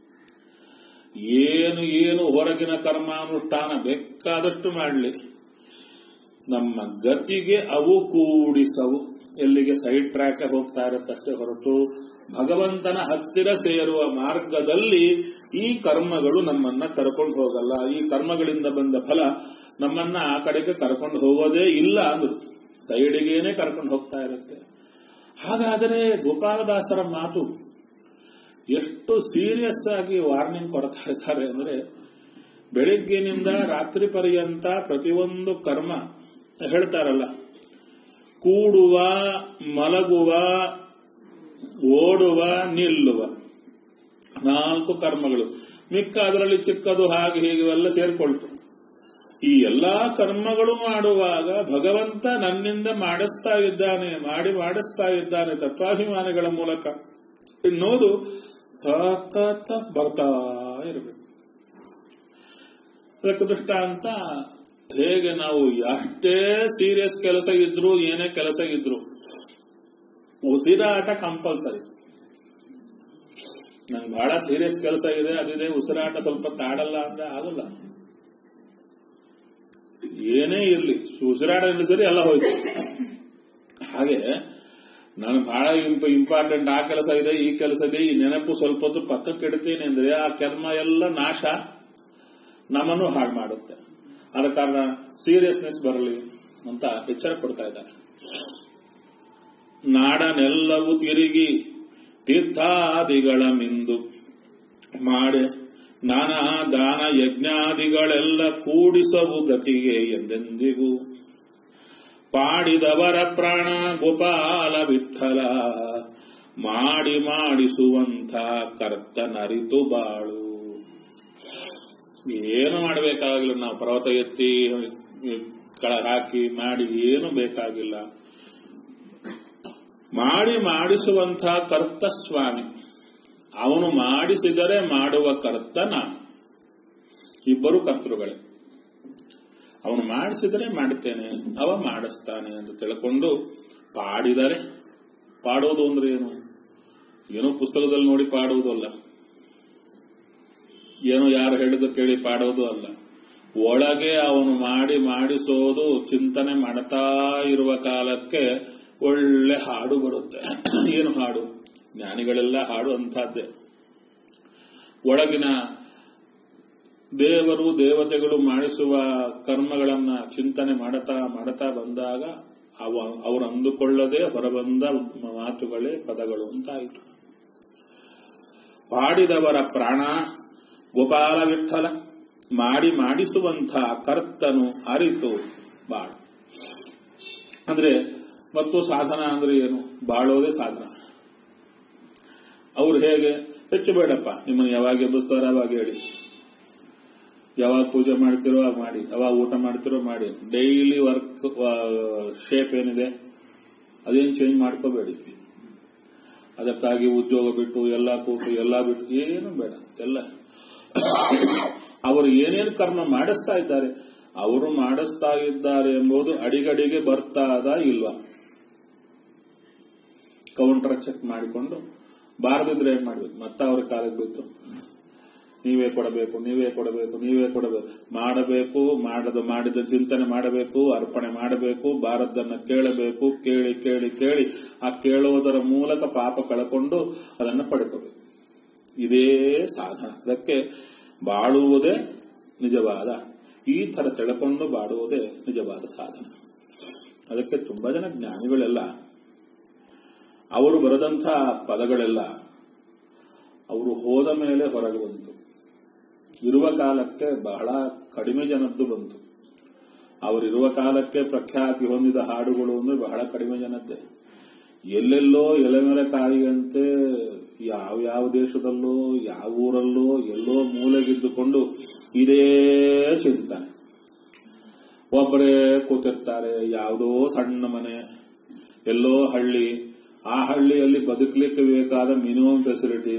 A: ಏನು ಏನು ಹೊರಗಿನ ಕರ್ಮಾನುಷ್ಠಾನ ಬೇಕಾದಷ್ಟು ಮಾಡಲಿ ನಮ್ಮ ಗತಿಗೆ ಅವು ಕೂಡಿಸವು ಎಲ್ಲಿಗೆ ಸೈಡ್ ಟ್ರ್ಯಾಕ್ ಹೋಗ್ತಾ ಇರುತ್ತಷ್ಟೇ ಹೊರತು ಭಗವಂತನ ಹತ್ತಿರ ಸೇರುವ ಮಾರ್ಗದಲ್ಲಿ ಈ ಕರ್ಮಗಳು ನಮ್ಮನ್ನ ಕರ್ಕೊಂಡು ಹೋಗಲ್ಲ ಈ ಕರ್ಮಗಳಿಂದ ಬಂದ ಫಲ ನಮ್ಮನ್ನ ಆ ಕಡೆಗೆ ಕರ್ಕೊಂಡು ಹೋಗೋದೇ ಇಲ್ಲ ಅಂದ್ರು ಸೈಡಿಗೇನೆ ಕರ್ಕೊಂಡು ಹೋಗ್ತಾ ಇರುತ್ತೆ ಹಾಗಾದರೆ ಗೋಪಾಲದಾಸರ ಮಾತು ಎಷ್ಟು ಸೀರಿಯಸ್ ಆಗಿ ವಾರ್ನಿಂಗ್ ಕೊಡ್ತಾ ಇದ್ದಾರೆ ಅಂದ್ರೆ ಬೆಳಿಗ್ಗಿನಿಂದ ರಾತ್ರಿ ಪರ್ಯಂತ ಪ್ರತಿಯೊಂದು ಕರ್ಮ ಹೇಳ್ತಾರಲ್ಲ ಕೂಡುವ ಮಲಗುವ ಓಡುವ ನಿಲ್ಲುವ ನಾಲ್ಕು ಕರ್ಮಗಳು ಮಿಕ್ಕ ಅದರಲ್ಲಿ ಚಿಕ್ಕದು ಹಾಗೆ ಹೀಗೆ ಎಲ್ಲ ಸೇರ್ಕೊಳ್ತು ಈ ಎಲ್ಲಾ ಕರ್ಮಗಳು ಮಾಡುವಾಗ ಭಗವಂತ ನನ್ನಿಂದ ಮಾಡಿಸ್ತಾ ಇದ್ದಾನೆ ಮಾಡಿ ಮಾಡಿಸ್ತಾ ಇದ್ದಾನೆ ತತ್ವಾಭಿಮಾನಿಗಳ ಮೂಲಕ ಎನ್ನುವುದು ಸತತ ಬರ್ತಾ ಇರಬೇಕು ಅದಕ್ಕೆ ದೃಷ್ಟಾಂತ ಹೇಗೆ ನಾವು ಎಷ್ಟೇ ಸೀರಿಯಸ್ ಕೆಲಸ ಇದ್ರು ಏನೇ ಕೆಲಸ ಇದ್ರು ಉಸಿರಾಟ ಕಂಪಲ್ಸರಿ ನಂಗೆ ಬಹಳ ಸೀರಿಯಸ್ ಕೆಲಸ ಇದೆ ಅದಿದೆ ಉಸಿರಾಟ ಸ್ವಲ್ಪ ತಾಡಲ್ಲ ಅಂದ್ರೆ ಆಗಲ್ಲ ಏನೇ ಇರಲಿ ಉಸಿರಾಟ ನಿಲ್ಲಿಸರಿ ಎಲ್ಲ ಹೋಯ್ತು ಹಾಗೆ ನಾನು ಬಹಳ ಇಂಪಾರ್ಟೆಂಟ್ ಆ ಕೆಲಸ ಇದೆ ಈ ಕೆಲಸ ಇದೆ ಈ ನೆನಪು ಸ್ವಲ್ಪ ಹೊತ್ತು ಪಕ್ಕಕ್ಕೆ ಇಡ್ತೀನಿ ಅಂದ್ರೆ ಆ ಕರ್ಮ ಎಲ್ಲ ನಾಶ ನಮ್ಮನ್ನು ಹಾಳು ಮಾಡುತ್ತೆ ಆದ ಕಾರಣ ಸೀರಿಯಸ್ನೆಸ್ ಬರಲಿ ಅಂತ ಎಚ್ಚರ ಕೊಡ್ತಾ ಇದ್ದಾರೆ ನಾಡನೆಲ್ಲವೂ ತಿರುಗಿ ತೀರ್ಥಾದಿಗಳ ಮಿಂದು ಮಾಡೆ ನಾನಾ ದಾನ ಯಜ್ಞಾದಿಗಳೆಲ್ಲ ಕೂಡಿಸವು ಗತಿಗೆ ಎಂದೆಂದಿಗೂ ಪಾಡಿದವರ ಪ್ರಾಣ ಗೋಪಾಲ ವಿಠಲ ಮಾಡಿ ಮಾಡಿಸುವಂಥ ಕರ್ತನರಿತು ಬಾಳು ಏನು ಮಾಡಬೇಕಾಗಿಲ್ಲ ನಾವು ಪರ್ವತ ಎತ್ತಿ ಕಳ ಹಾಕಿ ಮಾಡಿ ಏನು ಬೇಕಾಗಿಲ್ಲ ಮಾಡಿ ಮಾಡಿಸುವಂಥ ಕರ್ತ ಸ್ವಾಮಿ ಅವನು ಮಾಡಿಸಿದರೆ ಮಾಡುವ ಕರ್ತ ನಾನು ಇಬ್ಬರು ಕರ್ತೃಗಳೇ ಅವನು ಮಾಡಿಸಿದರೆ ಮಾಡುತ್ತೇನೆ ಅವ ಮಾಡಿಸ್ತಾನೆ ಅಂತ ತಿಳ್ಕೊಂಡು ಪಾಡಿದರೆ ಪಾಡೋದು ಅಂದ್ರೆ ಏನು ಏನೋ ಪುಸ್ತಕದಲ್ಲಿ ನೋಡಿ ಪಾಡುವುದಲ್ಲ ಏನೋ ಯಾರು ಹೇಳಿದ ಕೇಳಿ ಪಾಡೋದು ಅಲ್ಲ ಒಳಗೆ ಅವನು ಮಾಡಿ ಮಾಡಿಸೋದು ಚಿಂತನೆ ಮಾಡ್ತಾ ಇರುವ ಕಾಲಕ್ಕೆ ಒಳ್ಳೆ ಹಾಡು ಬರುತ್ತೆ ಏನು ಹಾಡು ಜ್ಞಾನಿಗಳೆಲ್ಲ ಹಾಡು ಅಂತಹದ್ದೇ ಒಳಗಿನ ದೇವರು ದೇವತೆಗಳು ಮಾಡಿಸುವ ಕರ್ಮಗಳನ್ನ ಚಿಂತನೆ ಮಾಡತಾ ಮಾಡತಾ ಬಂದಾಗ ಅವ ಅವರು ಅಂದುಕೊಳ್ಳದೆ ಹೊರಬಂದ ಮಾತುಗಳೇ ಪದಗಳು ಅಂತಾಯಿತು ಪಾಡಿದವರ ಪ್ರಾಣ ಗೋಪಾಲ ವಿಠಲ ಮಾಡಿ ಮಾಡಿಸುವಂಥ ಕರ್ತನು ಅರಿತು ಬಾಳು ಅಂದ್ರೆ ಮತ್ತು ಸಾಧನ ಅಂದ್ರೆ ಏನು ಬಾಳೋದೇ ಸಾಧನ ಅವ್ರು ಹೇಗೆ ಹೆಚ್ಚು ಬೇಡಪ್ಪ ನಿಮ್ಮನ್ನು ಯಾವಾಗ ಎಬ್ಬಿಸ್ತಾರ ಅವಾಗ ಹೇಳಿ ಯಾವಾಗ ಪೂಜೆ ಮಾಡ್ತಿರೋ ಆಗ ಮಾಡಿ ಯಾವಾಗ ಊಟ ಮಾಡ್ತಿರೋ ಮಾಡಿ ಡೈಲಿ ವರ್ಕ್ ಶೇಪ್ ಏನಿದೆ ಅದೇನು ಚೇಂಜ್ ಮಾಡ್ಕೋಬೇಡಿ ಅದಕ್ಕಾಗಿ ಉದ್ಯೋಗ ಬಿಟ್ಟು ಎಲ್ಲ ಕೂತು ಎಲ್ಲ ಬಿಟ್ಟು ಏನು ಬೇಡ ಎಲ್ಲ ಅವರು ಏನೇನು ಕರ್ಮ ಮಾಡಿಸ್ತಾ ಇದ್ದಾರೆ ಅವರು ಮಾಡಿಸ್ತಾ ಇದ್ದಾರೆ ಎಂಬುದು ಅಡಿಗಡಿಗೆ ಬರ್ತಾದ ಇಲ್ವಾ ಕೌಂಟರ್ ಚೆಕ್ ಮಾಡಿಕೊಂಡು ಬಾರದಿದ್ರೆ ಏನ್ ಮಾಡ್ಬೇಕು ಮತ್ತ ಅವ್ರ ಕಾಲಕ್ಕೆ ಬಿತ್ತು ನೀವೇ ಕೊಡಬೇಕು ನೀವೇ ಕೊಡಬೇಕು ನೀವೇ ಕೊಡಬೇಕು ಮಾಡಬೇಕು ಮಾಡದು ಮಾಡಿದ ಚಿಂತನೆ ಮಾಡಬೇಕು ಅರ್ಪಣೆ ಮಾಡಬೇಕು ಬಾರದ್ದನ್ನ ಕೇಳಬೇಕು ಕೇಳಿ ಕೇಳಿ ಕೇಳಿ ಆ ಕೇಳುವುದರ ಮೂಲಕ ಪಾಪ ಕಳ್ಕೊಂಡು ಅದನ್ನು ಪಡ್ಕೋಬೇಕು ಇದೇ ಸಾಧನ ಅದಕ್ಕೆ ಬಾಳುವುದೇ ನಿಜವಾದ ಈ ತರ ತಿಳ್ಕೊಂಡು ಬಾಡುವುದೇ ನಿಜವಾದ ಸಾಧನ ಅದಕ್ಕೆ ತುಂಬಾ ಜನ ಜ್ಞಾನಿಗಳೆಲ್ಲ ಅವರು ಬರೆದಂಥ ಪದಗಳೆಲ್ಲ ಅವರು ಹೋದ ಮೇಲೆ ಹೊರಗೆ ಬಂತು ಇರುವ ಕಾಲಕ್ಕೆ ಬಹಳ ಕಡಿಮೆ ಜನದ್ದು ಬಂತು ಅವರಿರುವ ಕಾಲಕ್ಕೆ ಪ್ರಖ್ಯಾತಿ ಹೊಂದಿದ ಹಾಡುಗಳು ಅಂದ್ರೆ ಬಹಳ ಕಡಿಮೆ ಜನದ್ದೇ ಎಲ್ಲೆಲ್ಲೋ ಎಲೆಮೆಲೆ ಕಾಯಿಯಂತೆ ಯಾವ ಯಾವ ದೇಶದಲ್ಲೋ ಯಾವ ಊರಲ್ಲೋ ಎಲ್ಲೋ ಮೂಲೆಗಿದ್ದುಕೊಂಡು ಇದೇ ಚಿಂತನೆ ಒಬ್ಬರೇ ಕೂತಿರ್ತಾರೆ ಯಾವುದೋ ಸಣ್ಣ ಮನೆ ಎಲ್ಲೋ ಹಳ್ಳಿ ಆ ಹಳ್ಳಿಯಲ್ಲಿ ಬದುಕಲಿಕ್ಕೆ ಬೇಕಾದ ಮಿನಿಮಮ್ ಫೆಸಿಲಿಟಿ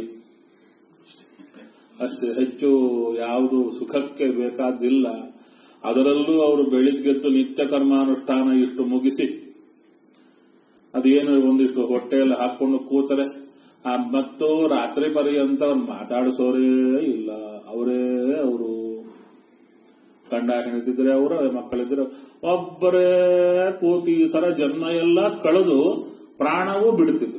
A: ಅಷ್ಟು ಹೆಚ್ಚು ಯಾವುದು ಸುಖಕ್ಕೆ ಬೇಕಾದಿಲ್ಲ ಅದರಲ್ಲೂ ಅವರು ಬೆಳಿಗ್ಗೆದ್ದು ನಿತ್ಯ ಕರ್ಮಾನುಷ್ಠಾನ ಇಷ್ಟು ಮುಗಿಸಿ ಅದೇನು ಒಂದಿಷ್ಟು ಹೊಟ್ಟೆಯಲ್ಲಿ ಹಾಕೊಂಡು ಕೂತರೆ ಆ ಮತ್ತು ರಾತ್ರಿ ಪರ್ಯಂತ ಅವ್ರು ಮಾತಾಡಿಸೋರೇ ಇಲ್ಲ ಅವರೇ ಅವರು ಗಂಡ ಹೆಣ್ತಿದ್ರೆ ಅವರು ಮಕ್ಕಳಿದ್ರೆ ಒಬ್ಬರೇ ಕೂತಿ ಈ ತರ ಜನ್ಮ ಎಲ್ಲ ಕಳೆದು ಪ್ರಾಣವೂ ಬಿಡ್ತಿದ್ರು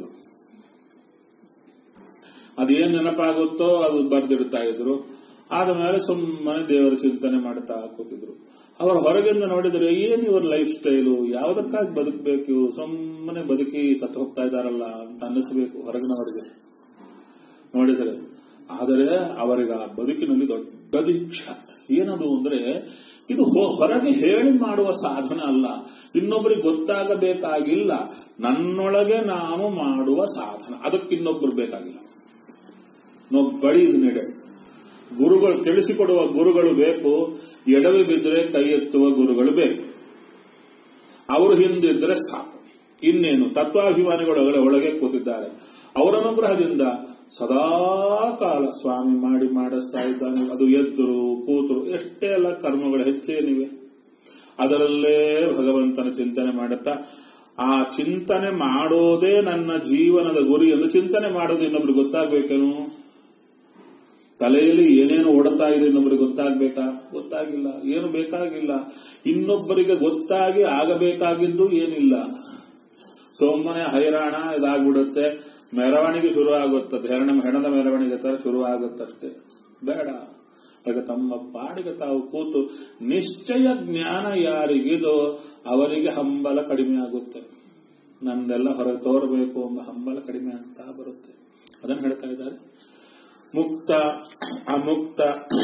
A: ಅದೇನ್ ನೆನಪಾಗುತ್ತೋ ಅದು ಬರ್ದಿಡ್ತಾ ಇದ್ರು ಆದ ಮೇಲೆ ಸುಮ್ಮನೆ ದೇವರ ಚಿಂತನೆ ಮಾಡ್ತಾ ಕೂತಿದ್ರು ಅವರ ಹೊರಗಿಂದ ನೋಡಿದ್ರೆ ಏನ್ ಇವ್ರ ಲೈಫ್ ಸ್ಟೈಲು ಯಾವುದಕ್ಕಾಗಿ ಬದುಕಬೇಕು ಇವರು ಸುಮ್ಮನೆ ಬದುಕಿ ಸತ್ತು ಹೋಗ್ತಾ ಇದಾರಲ್ಲ ಅಂತ ಅನ್ನಿಸ್ಬೇಕು ಹೊರಗಿನವರಿಗೆ ನೋಡಿದರೆ ಆದರೆ ಅವರಿಗೆ ಆ ಬದುಕಿನಲ್ಲಿ ದೊಡ್ಡ ದೀಕ್ಷಾ ಏನದು ಅಂದ್ರೆ ಇದು ಹೊ- ಹೊರಗೆ ಹೇಳಿ ಮಾಡುವ ಸಾಧನ ಅಲ್ಲ ಇನ್ನೊಬ್ಬರಿಗೆ ಗೊತ್ತಾಗಬೇಕಾಗಿಲ್ಲ ನನ್ನೊಳಗೆ ನಾನು ಮಾಡುವ ಸಾಧನ ಅದಕ್ಕೆ ಇನ್ನೊಬ್ಬರು ಬೇಕಾಗಿಲ್ಲ ನೋ ಬಡಿ ಇಸ್ ನೀಡೆಡ್ ಗುರುಗಳು ತಿಳಿಸಿಕೊಡುವ ಗುರುಗಳು ಬೇಕು ಎಡವಿ ಬಿದ್ದರೆ ಕೈ ಎತ್ತುವ ಗುರುಗಳು ಬೇಕು ಅವರು ಹಿಂದಿದ್ರೆ ಸಾಕು ಇನ್ನೇನು ತತ್ವಾಭಿಮಾನಿಗಳು ಅವರ ಒಳಗೆ ಕೂತಿದ್ದಾರೆ ಅವರ ಅನುಗ್ರಹದಿಂದ ಸದಾ ಕಾಲ ಸ್ವಾಮಿ ಮಾಡಿ ಮಾಡಿಸ್ತಾ ಇದ್ದಾನೆ ಅದು ಎದ್ದರು ಕೂತರು ಎಷ್ಟೇ ಎಲ್ಲ ಕರ್ಮಗಳು ಹೆಚ್ಚೇನಿವೆ ಅದರಲ್ಲೇ ಭಗವಂತನ ಚಿಂತನೆ ಮಾಡುತ್ತಾ ಆ ಚಿಂತನೆ ಮಾಡೋದೇ ನನ್ನ ಜೀವನದ ಗುರಿ ಎಂದು ಚಿಂತನೆ ಮಾಡೋದು ಇನ್ನೊಬ್ರಿಗೆ ಗೊತ್ತಾಗ್ಬೇಕೇನು ತಲೆಯಲ್ಲಿ ಏನೇನು ಓಡುತ್ತಾ ಇದೆ ಇನ್ನೊಬ್ಬರಿಗೆ ಗೊತ್ತಾಗ್ಬೇಕಾ ಗೊತ್ತಾಗಿಲ್ಲ ಏನು ಬೇಕಾಗಿಲ್ಲ ಇನ್ನೊಬ್ಬರಿಗೆ ಗೊತ್ತಾಗಿ ಆಗಬೇಕಾಗಿದ್ದು ಏನಿಲ್ಲ ಸೋಮನೆ ಹೈರಾಣ ಇದಾಗ್ಬಿಡುತ್ತೆ ಮೆರವಣಿಗೆ ಶುರು ಆಗುತ್ತದೆ ಹೆರಣ ಹೆಣದ ಮೆರವಣಿಗೆ ತರ ಶುರು ಆಗುತ್ತಷ್ಟೇ ಬೇಡ ಆಗ ತಮ್ಮ ಪಾಡಿಗೆ ತಾವು ಕೂತು ನಿಶ್ಚಯ ಜ್ಞಾನ ಯಾರಿಗಿದೋ ಅವರಿಗೆ ಹಂಬಲ ಕಡಿಮೆ ಆಗುತ್ತೆ ನಂದೆಲ್ಲ ಹೊರಗೆ ತೋರಬೇಕು ಎಂಬ ಹಂಬಲ ಕಡಿಮೆ ಆಗ್ತಾ ಬರುತ್ತೆ ಅದನ್ನು ಹೇಳ್ತಾ ಇದ್ದಾರೆ ಮುಕ್ತ ಅಮುಕ್ತ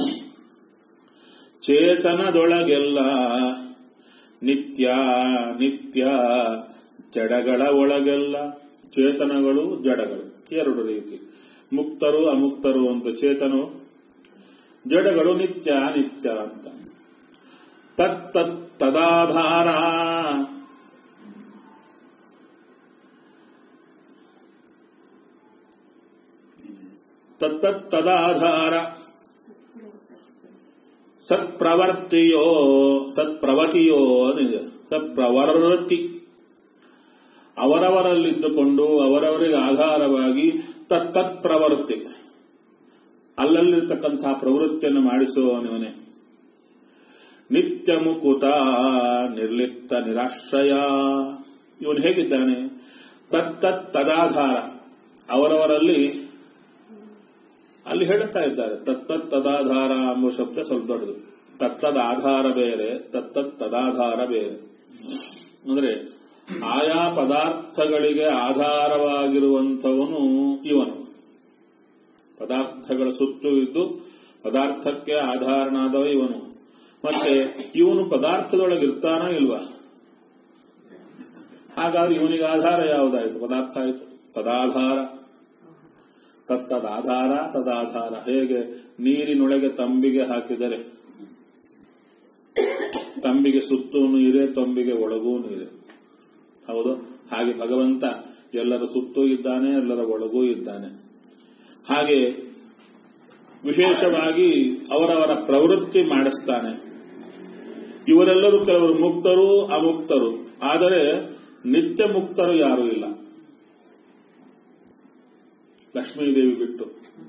A: ಚೇತನದೊಳಗೆಲ್ಲ ನಿತ್ಯ ನಿತ್ಯ ಜಡಗಳ ಒಳಗೆಲ್ಲ ಚೇತನಗಳು ಜಡಗಳು ಎರಡು ರೀತಿ ಮುಕ್ತರು ಅಮುಕ್ತರು ಅಂತ ಚೇತನು ಜಡಗಳು ನಿತ್ಯ ನಿತ್ಯ ಅಂತ ತತ್ತತ್ ತದಾಧಾರ ತತ್ತತ್ ತದಾಧಾರ ಸತ್ಪ್ರವರ್ತಿಯೋ ಸತ್ಪ್ರವತಿಯೋ ಅನಿದೆ ಸತ್ಪ್ರವರ್ತಿ ಅವರವರಲ್ಲಿದ್ದುಕೊಂಡು ಅವರವರಿಗೆ ಆಧಾರವಾಗಿ ತತ್ತತ್ ಪ್ರವೃತ್ತಿ ಅಲ್ಲಲ್ಲಿರ್ತಕ್ಕಂತಹ ಪ್ರವೃತ್ತಿಯನ್ನು ಮಾಡಿಸುವವನವನೇ ನಿತ್ಯ ಮುಕುತ ನಿರ್ಲಿಪ್ತ ನಿರಾಶ್ರಯ ಇವನು ಹೇಗಿದ್ದಾನೆ ತತ್ತತ್ ತದಾಧಾರ ಅವರವರಲ್ಲಿ ಅಲ್ಲಿ ಹೇಳುತ್ತಾ ಇದ್ದಾರೆ ತತ್ತತ್ ತದಾಧಾರ ಎಂಬ ಶಬ್ದ ಸ್ವಲ್ಪ ದೊಡ್ಡದು ತತ್ತದ ಆಧಾರ ಬೇರೆ ತತ್ತತ್ ತದಾಧಾರ ಬೇರೆ ಅಂದ್ರೆ ಆಯಾ ಪದಾರ್ಥಗಳಿಗೆ ಆಧಾರವಾಗಿರುವಂಥವನು ಇವನು ಪದಾರ್ಥಗಳ ಸುತ್ತು ಇದ್ದು ಪದಾರ್ಥಕ್ಕೆ ಆಧಾರನಾದವ ಇವನು ಮತ್ತೆ ಇವನು ಪದಾರ್ಥದೊಳಗಿರ್ತಾನೋ ಇಲ್ವಾ ಹಾಗಾದ್ರೆ ಇವನಿಗೆ ಆಧಾರ ಯಾವುದಾಯಿತು ಪದಾರ್ಥ ಆಯಿತು ತದಾಧಾರ ತತ್ತದಾಧಾರ ತದಾಧಾರ ಹೇಗೆ ನೀರಿನೊಳಗೆ ತಂಬಿಗೆ ಹಾಕಿದರೆ ತಂಬಿಗೆ ಸುತ್ತೂ ನೀರೇ ತಂಬಿಗೆ ಒಳಗೂ ನೀರೇ ಹೌದು ಹಾಗೆ ಭಗವಂತ ಎಲ್ಲರ ಸುತ್ತೂ ಇದ್ದಾನೆ ಎಲ್ಲರ ಒಳಗೂ ಇದ್ದಾನೆ ಹಾಗೆ ವಿಶೇಷವಾಗಿ ಅವರವರ ಪ್ರವೃತ್ತಿ ಮಾಡಿಸ್ತಾನೆ ಇವರೆಲ್ಲರೂ ಕೆಲವರು ಮುಕ್ತರು ಅಮುಕ್ತರು ಆದರೆ ನಿತ್ಯ ಮುಕ್ತರು ಯಾರೂ ಇಲ್ಲ ಲಕ್ಷ್ಮೀದೇವಿ ಬಿಟ್ಟು